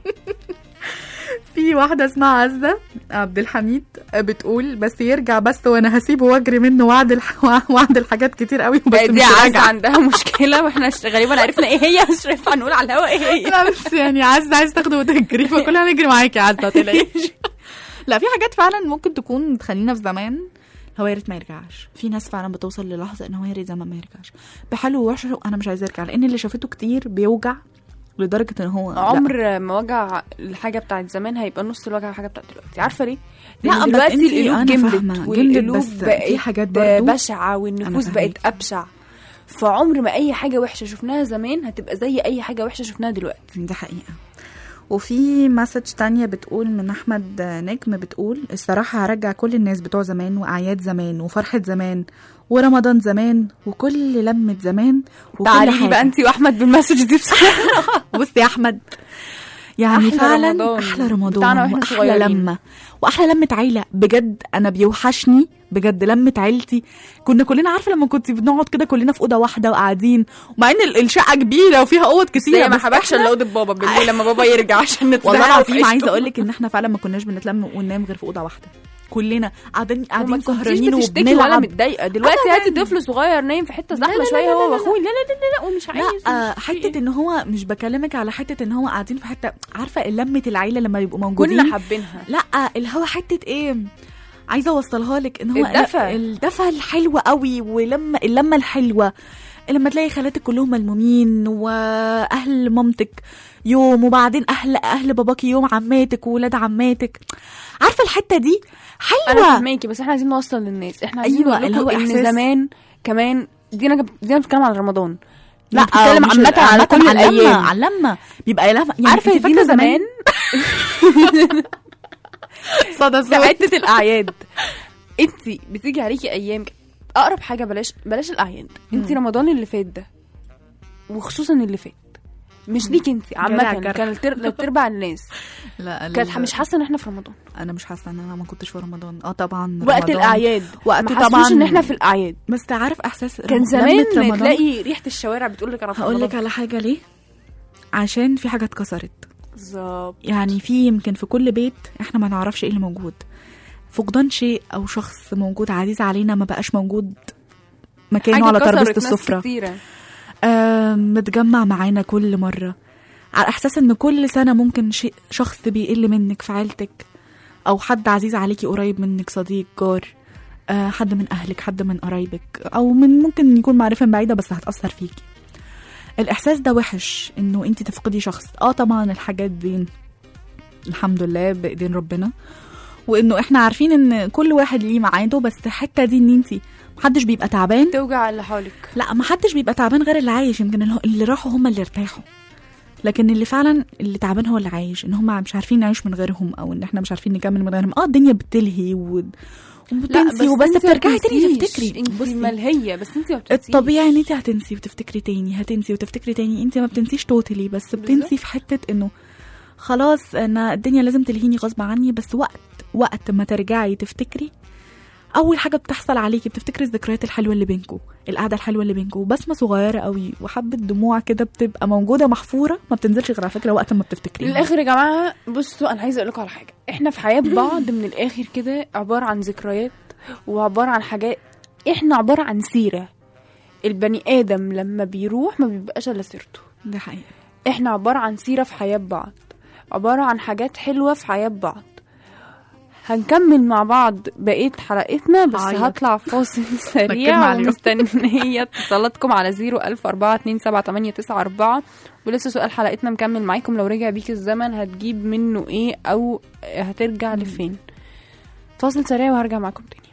في واحدة اسمها عزة عبد الحميد بتقول بس يرجع بس وانا هسيبه واجري منه وعد الح... وعد الحاجات كتير قوي بس دي مش عايزه راجع عندها مشكله واحنا ش- غالبا عرفنا ايه هي مش هينفع نقول على الهوا ايه هي لا بس يعني عزة عايز تاخده وتجري فكلنا نجري معاكي يا عزة ما تقلقيش لا في حاجات فعلا ممكن تكون تخلينا في زمان هو يا ريت ما يرجعش في ناس فعلا بتوصل للحظه ان هو يا ريت زمان ما يرجعش بحلو ووحش انا مش عايزه يرجع لان اللي شافته كتير بيوجع لدرجه ان هو لا. عمر ما وجع الحاجه بتاعت زمان هيبقى نص الوجع الحاجه بتاعت دلوقتي عارفه ليه؟ لا، لان بس دلوقتي انتي- القلوب أنا جمدت فاهمة، جمدت، والقلوب بس في بقت حاجات برضو بشعه والنفوس أنا بقت فاهماكي. ابشع فعمر ما اي حاجه وحشه شفناها زمان هتبقى زي اي حاجه وحشه شفناها دلوقتي دي حقيقة وفي مسج تانية بتقول من أحمد نجم بتقول الصراحة هرجع كل الناس بتوع زمان وأعياد زمان وفرحة زمان ورمضان زمان وكل لمة زمان وكل تعالي لي حاجة بقى انت واحمد بالمسج دي بصراحه بصي يا أحمد يعني أحلى فعلا رمضان أحلى رمضان بتاعنا وإحنا وأحلى صغيرين. لمة وأحلى لمة عيلة بجد أنا بيوحشني بجد لمة عيلتي كنا كلنا عارفة لما كنت بنقعد كده كلنا في أوضة واحدة وقاعدين ومع إن ال- الشقة كبيرة وفيها أوض بس كتيرة هي ما بس حبكش إحنا- الا اوضه بابا بالليل لما بابا يرجع عشان نتزهق والله العظيم وعيشته. عايزه اقول لك ان احنا فعلا ما كناش بنتلم وننام غير في اوضه واحده كلنا قاعدين وما قاعدين كنتيش سهرانين بتشتكي ولا وبنلعب متضايقه دلوقتي هاتي طفل صغير نايم في حته زحمه لا، شويه لا، هو لا، واخوه لا لا لا لا ومش عايز لا ومش حته ان هو مش بكلمك على حته ان هو قاعدين في حته عارفه لمه العيله لما يبقوا موجودين كنا حابينها لا اللي هو حته ايه عايزه اوصلها لك ان هو الدفى. لا، الدفى الحلوه قوي ولما اللمه الحلوه لما تلاقي خالاتك كلهم ملمومين واهل مامتك يوم وبعدين اهل اهل باباكي يوم عماتك وولاد عماتك عارفه الحته دي انا حلوه فاهماكي بس احنا عايزين نوصل للناس احنا عايزين أيوة، نقول اللي هو لكم ان إحساس- زمان كمان دي انا دي انا بتكلم على رمضان لا بتتكلم مش- عامه على كل على اللمة، الايام على اللمه بيبقى لمه يعني عارفه أنت دينا زمان صدى في حته الاعياد انت بتيجي عليكي ايام اقرب حاجه بلاش بلاش الاعياد انت رمضان اللي فات ده وخصوصا اللي فات مش ليك انت جري على عامه الجرح. كان تر- تربع الناس لا كانت مش حاسه ان احنا في رمضان انا مش حاسه ان انا ما كنتش في رمضان اه طبعا وقت رمضان. الاعياد وقت ما حسوش طبعا ان احنا في الاعياد بس تعرف احساس كان رم- زمان لمة رمضان تلاقي ريحه الشوارع بتقول لك انا في هقول لك رمضان على حاجه ليه عشان في حاجه اتكسرت بالظبط يعني في يمكن في كل بيت احنا ما نعرفش ايه اللي موجود فقدان شيء او شخص موجود عزيز علينا ما بقاش موجود مكانه على كسرت ترابيزه ناس السفره كتيرة. آه متجمع معانا كل مرة على إحساس إن كل سنة ممكن شيء شخص بيقل منك في عيلتك أو حد عزيز عليكي قريب منك صديق جار آه حد من أهلك حد من قرايبك أو من ممكن يكون معرفة بعيدة بس هتأثر فيكي الإحساس ده وحش إنه أنت تفقدي شخص آه طبعا الحاجات دي الحمد لله بإيدين ربنا وإنه إحنا عارفين إن كل واحد ليه ميعاده بس الحتة دي إن أنت محدش بيبقى تعبان توجع اللي حواليك لا ما حدش بيبقى تعبان غير اللي عايش يمكن اللي- اللي راحوا هم اللي ارتاحوا لكن اللي فعلا اللي تعبان هو اللي عايش ان هم مش عارفين نعيش من غيرهم او ان احنا مش عارفين نكمل من غيرهم اه الدنيا بتلهي و... وبتنسي وبس انت ما بترجعي تاني بتنسيش. تفتكري انت بصي، ملهيه بس انت ما بتنسيش الطبيعي ان انت هتنسي وتفتكري تاني هتنسي وتفتكري تاني انت ما بتنسيش توتالي بس بتنسي في حته انه خلاص انا الدنيا لازم تلهيني غصب عني بس وقت وقت ما ترجعي تفتكري اول حاجه بتحصل عليكي بتفتكري الذكريات الحلوه اللي بينكم القعده الحلوه اللي بينكم بسمه صغيره قوي وحبه دموع كده بتبقى موجوده محفوره ما بتنزلش غير على فكره وقت ما بتفتكريها للاخر يا جماعه بصوا انا عايزه اقول لكم على حاجه احنا في حياه بعض من الاخر كده عباره عن ذكريات وعباره عن حاجات احنا عباره عن سيره البني ادم لما بيروح ما بيبقاش الا سيرته ده حقيقي احنا عباره عن سيره في حياه بعض عباره عن حاجات حلوه في حياه بعض هنكمل مع بعض بقية حلقتنا بس عيط. هطلع فاصل نكد سريع مع اليوم. ومستنية اتصالاتكم على 010427894 ولسه سؤال حلقتنا مكمل معاكم لو رجع بيك الزمن هتجيب منه ايه او هترجع لفين فاصل سريع وهرجع معاكم تاني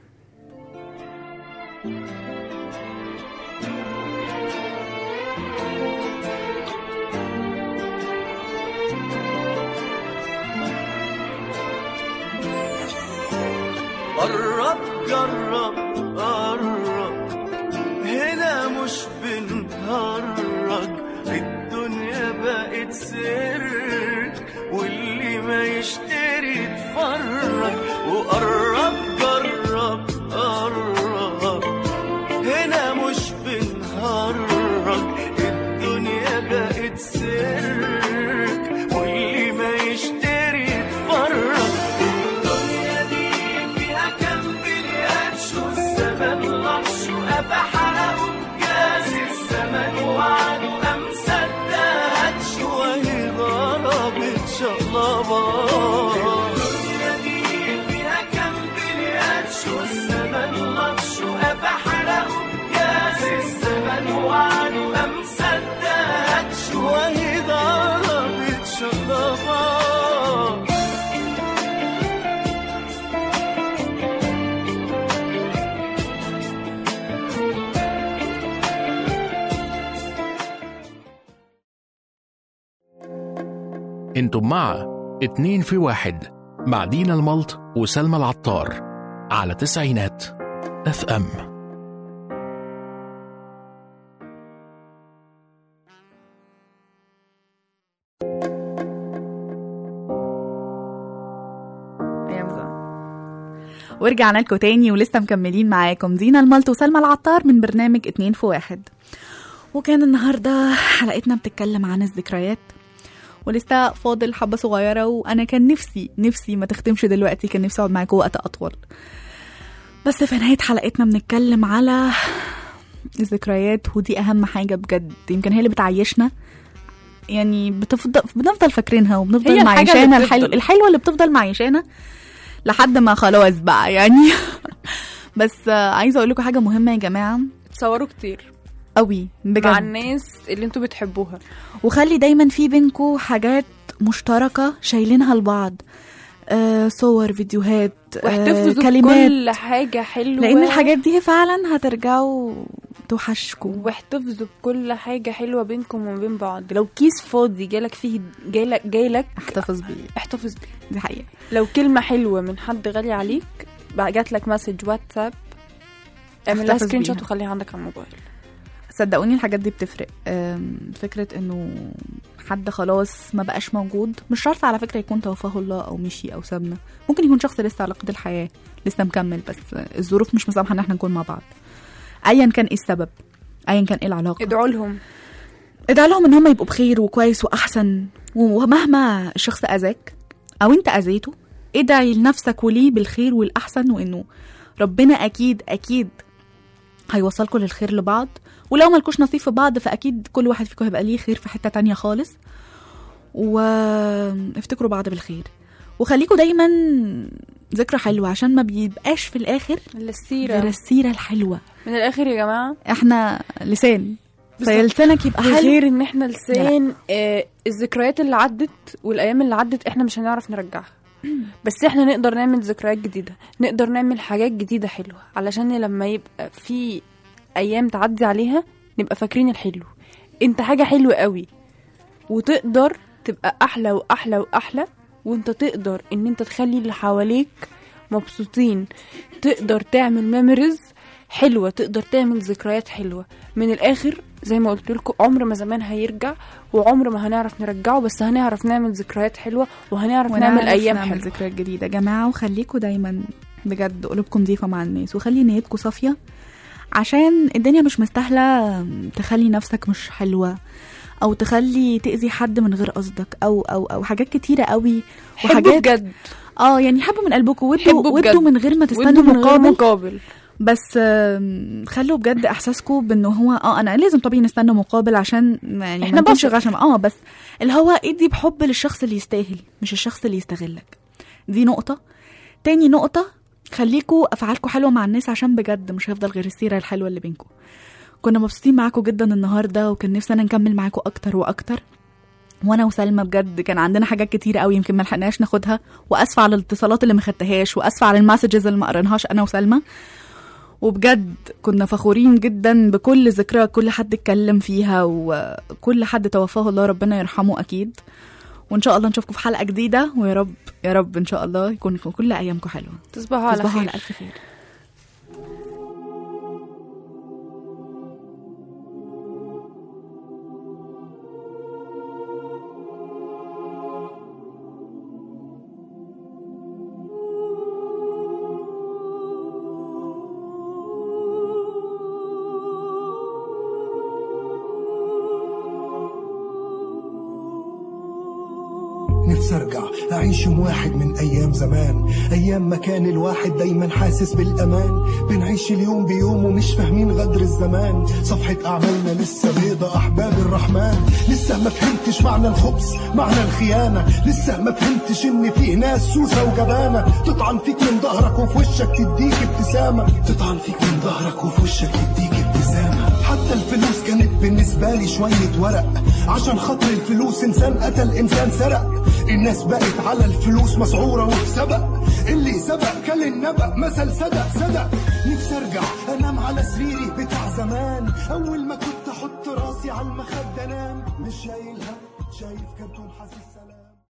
قرب جرب قرب هنا مش بنهرج الدنيا بقت سرك واللي ما يشتري يتفرج وقرب جرب قرب هنا مش بنهرج الدنيا بقت سرك واللي ما يشتري يتفرج الدنيا دي فيها كم بلياتش والزمن لطش وقفا حلقه بجاز الزمن وعده قام صدقتش وهي ضربت شقلبات الدنيا دي فيها كم بلياتش والزمن لطش وقفا حلقه بجاز الزمن وعده قام صدقتش وهي ضربت شقلبات انتم مع اتنين في واحد مع دينا الملط وسلمى العطار على تسعينات اف ام ايام زمان ورجعنا لكم تاني ولسه مكملين معاكم دينا الملط وسلمى العطار من برنامج اتنين في واحد وكان النهارده حلقتنا بتتكلم عن الذكريات ولسه فاضل حبه صغيره وانا كان نفسي نفسي ما تختمش دلوقتي كان نفسي اقعد معاكم وقت اطول بس في نهايه حلقتنا بنتكلم على الذكريات ودي اهم حاجه بجد يمكن هي اللي بتعيشنا يعني بتفضل بنفضل فاكرينها هي وبنفضل الحاجة اللي معيشانا الحلو بتفضل. الحلوه اللي بتفضل معيشانا لحد ما خلاص بقى يعني بس آه، عايزه اقول لكم حاجه مهمه يا جماعه تصوروا كتير قوي بجد مع الناس اللي انتوا بتحبوها وخلي دايما في بينكم حاجات مشتركه شايلينها لبعض آه صور فيديوهات واحتفظوا آه كلمات بكل حاجة حلوة لان الحاجات دي فعلا هترجعوا توحشكم واحتفظوا بكل حاجة حلوة بينكم وما بين بعض لو كيس فاضي جالك فيه جالك جالك احتفظ بيه احتفظ بيه دي حقيقه لو كلمة حلوة من حد غالي عليك بقى جات لك مسج واتساب اعمل لها احتفظ سكرين شوت بيها. وخليها عندك على الموبايل صدقوني الحاجات دي بتفرق أم، فكرة انه حد خلاص ما بقاش موجود مش شرط على فكرة يكون توفاه الله او مشي او سابنا ممكن يكون شخص لسه على قيد الحياة لسه مكمل بس الظروف مش مسامحة ان احنا نكون مع بعض ايا كان ايه السبب ايا كان ايه العلاقة ادعوا لهم ادعي لهم ان هم يبقوا بخير وكويس واحسن ومهما الشخص اذاك او انت اذيته ادعي لنفسك وليه بالخير والاحسن وانه ربنا اكيد اكيد هيوصلكم للخير لبعض ولو مالكوش نصيب في بعض فاكيد كل واحد فيكم هيبقى ليه خير في حته تانية خالص وافتكروا بعض بالخير وخليكوا دايما ذكرى حلوه عشان ما بيبقاش في الاخر غير السيرة السيره الحلوه من الاخر يا جماعة احنا لسان بالظبط. فلسانك يبقى حلو غير ان احنا لسان آه الذكريات اللي عدت والايام اللي عدت احنا مش هنعرف نرجعها بس احنا نقدر نعمل ذكريات جديدة نقدر نعمل حاجات جديدة حلوة علشان لما يبقى في ايام تعدي عليها نبقى فاكرين الحلو انت حاجة حلوة قوي وتقدر تبقى احلى واحلى واحلى وانت تقدر ان انت تخلي اللي حواليك مبسوطين تقدر تعمل ميموريز حلوة تقدر تعمل ذكريات حلوة من الآخر زي ما قلت لكم عمر ما زمان هيرجع وعمر ما هنعرف نرجعه بس هنعرف نعمل ذكريات حلوة وهنعرف نعمل ونعرف أيام نعمل حلوة ذكريات جديده يا جماعه وخليكوا دايما بجد قلوبكم نظيفه مع الناس وخلي نيتكم صافيه عشان الدنيا مش مستاهله تخلي نفسك مش حلوه او تخلي تاذي حد من غير قصدك او او او حاجات كتيره قوي حبوا وحاجات بجد اه يعني حبوا من قلبكم ودوا حبوا بجد. ودوا من غير ما تستنوا وادوا من غير مقابل مقابل بس آم، خلوا بجد احساسكم بانه هو اه انا لازم طبيعي نستنى مقابل عشان يعني إحنا ما نكونش بشر. غشم اه بس اللي هو ادي بحب للشخص اللي يستاهل مش الشخص اللي يستغلك دي نقطة تاني نقطة خليكوا أفعالكوا حلوة مع الناس عشان بجد مش هيفضل غير السيرة الحلوة اللي بينكوا كنا مبسوطين معاكوا جدا النهاردة وكان نفسنا نكمل معاكوا أكتر وأكتر وانا وسلمى بجد كان عندنا حاجات كتير قوي يمكن ما لحقناش ناخدها واسفه على الاتصالات اللي ما خدتهاش واسفه على المسجز اللي ما قريناهاش انا وسلمى وبجد كنا فخورين جدا بكل ذكرى كل حد اتكلم فيها وكل حد توفاه الله ربنا يرحمه اكيد وان شاء الله نشوفكم في حلقه جديده ويا رب يا رب ان شاء الله يكون كل ايامكم حلوه تصبحوا على تصبحوا خير على الف خير نفسي ارجع اعيش يوم واحد من ايام زمان ايام ما كان الواحد دايما حاسس بالامان بنعيش اليوم بيوم ومش فاهمين غدر الزمان صفحة اعمالنا لسه بيضة احباب الرحمن لسه ما فهمتش معنى الخبز معنى الخيانة لسه ما فهمتش ان في ناس سوسة وجبانة تطعن فيك من ظهرك وفي وشك تديك ابتسامة تطعن فيك من ظهرك وفي وشك تديك ابتسامة حتى الفلوس كانت بالنسبة لي شوية ورق عشان خاطر الفلوس انسان قتل انسان سرق الناس بقت على الفلوس مسعورة وبسبق اللي سبق كل النبأ مثل صدق صدق نفسي ارجع انام على سريري بتاع زمان اول ما كنت احط راسي على المخدة انام مش شايل هم شايف كرتون حاسس سلام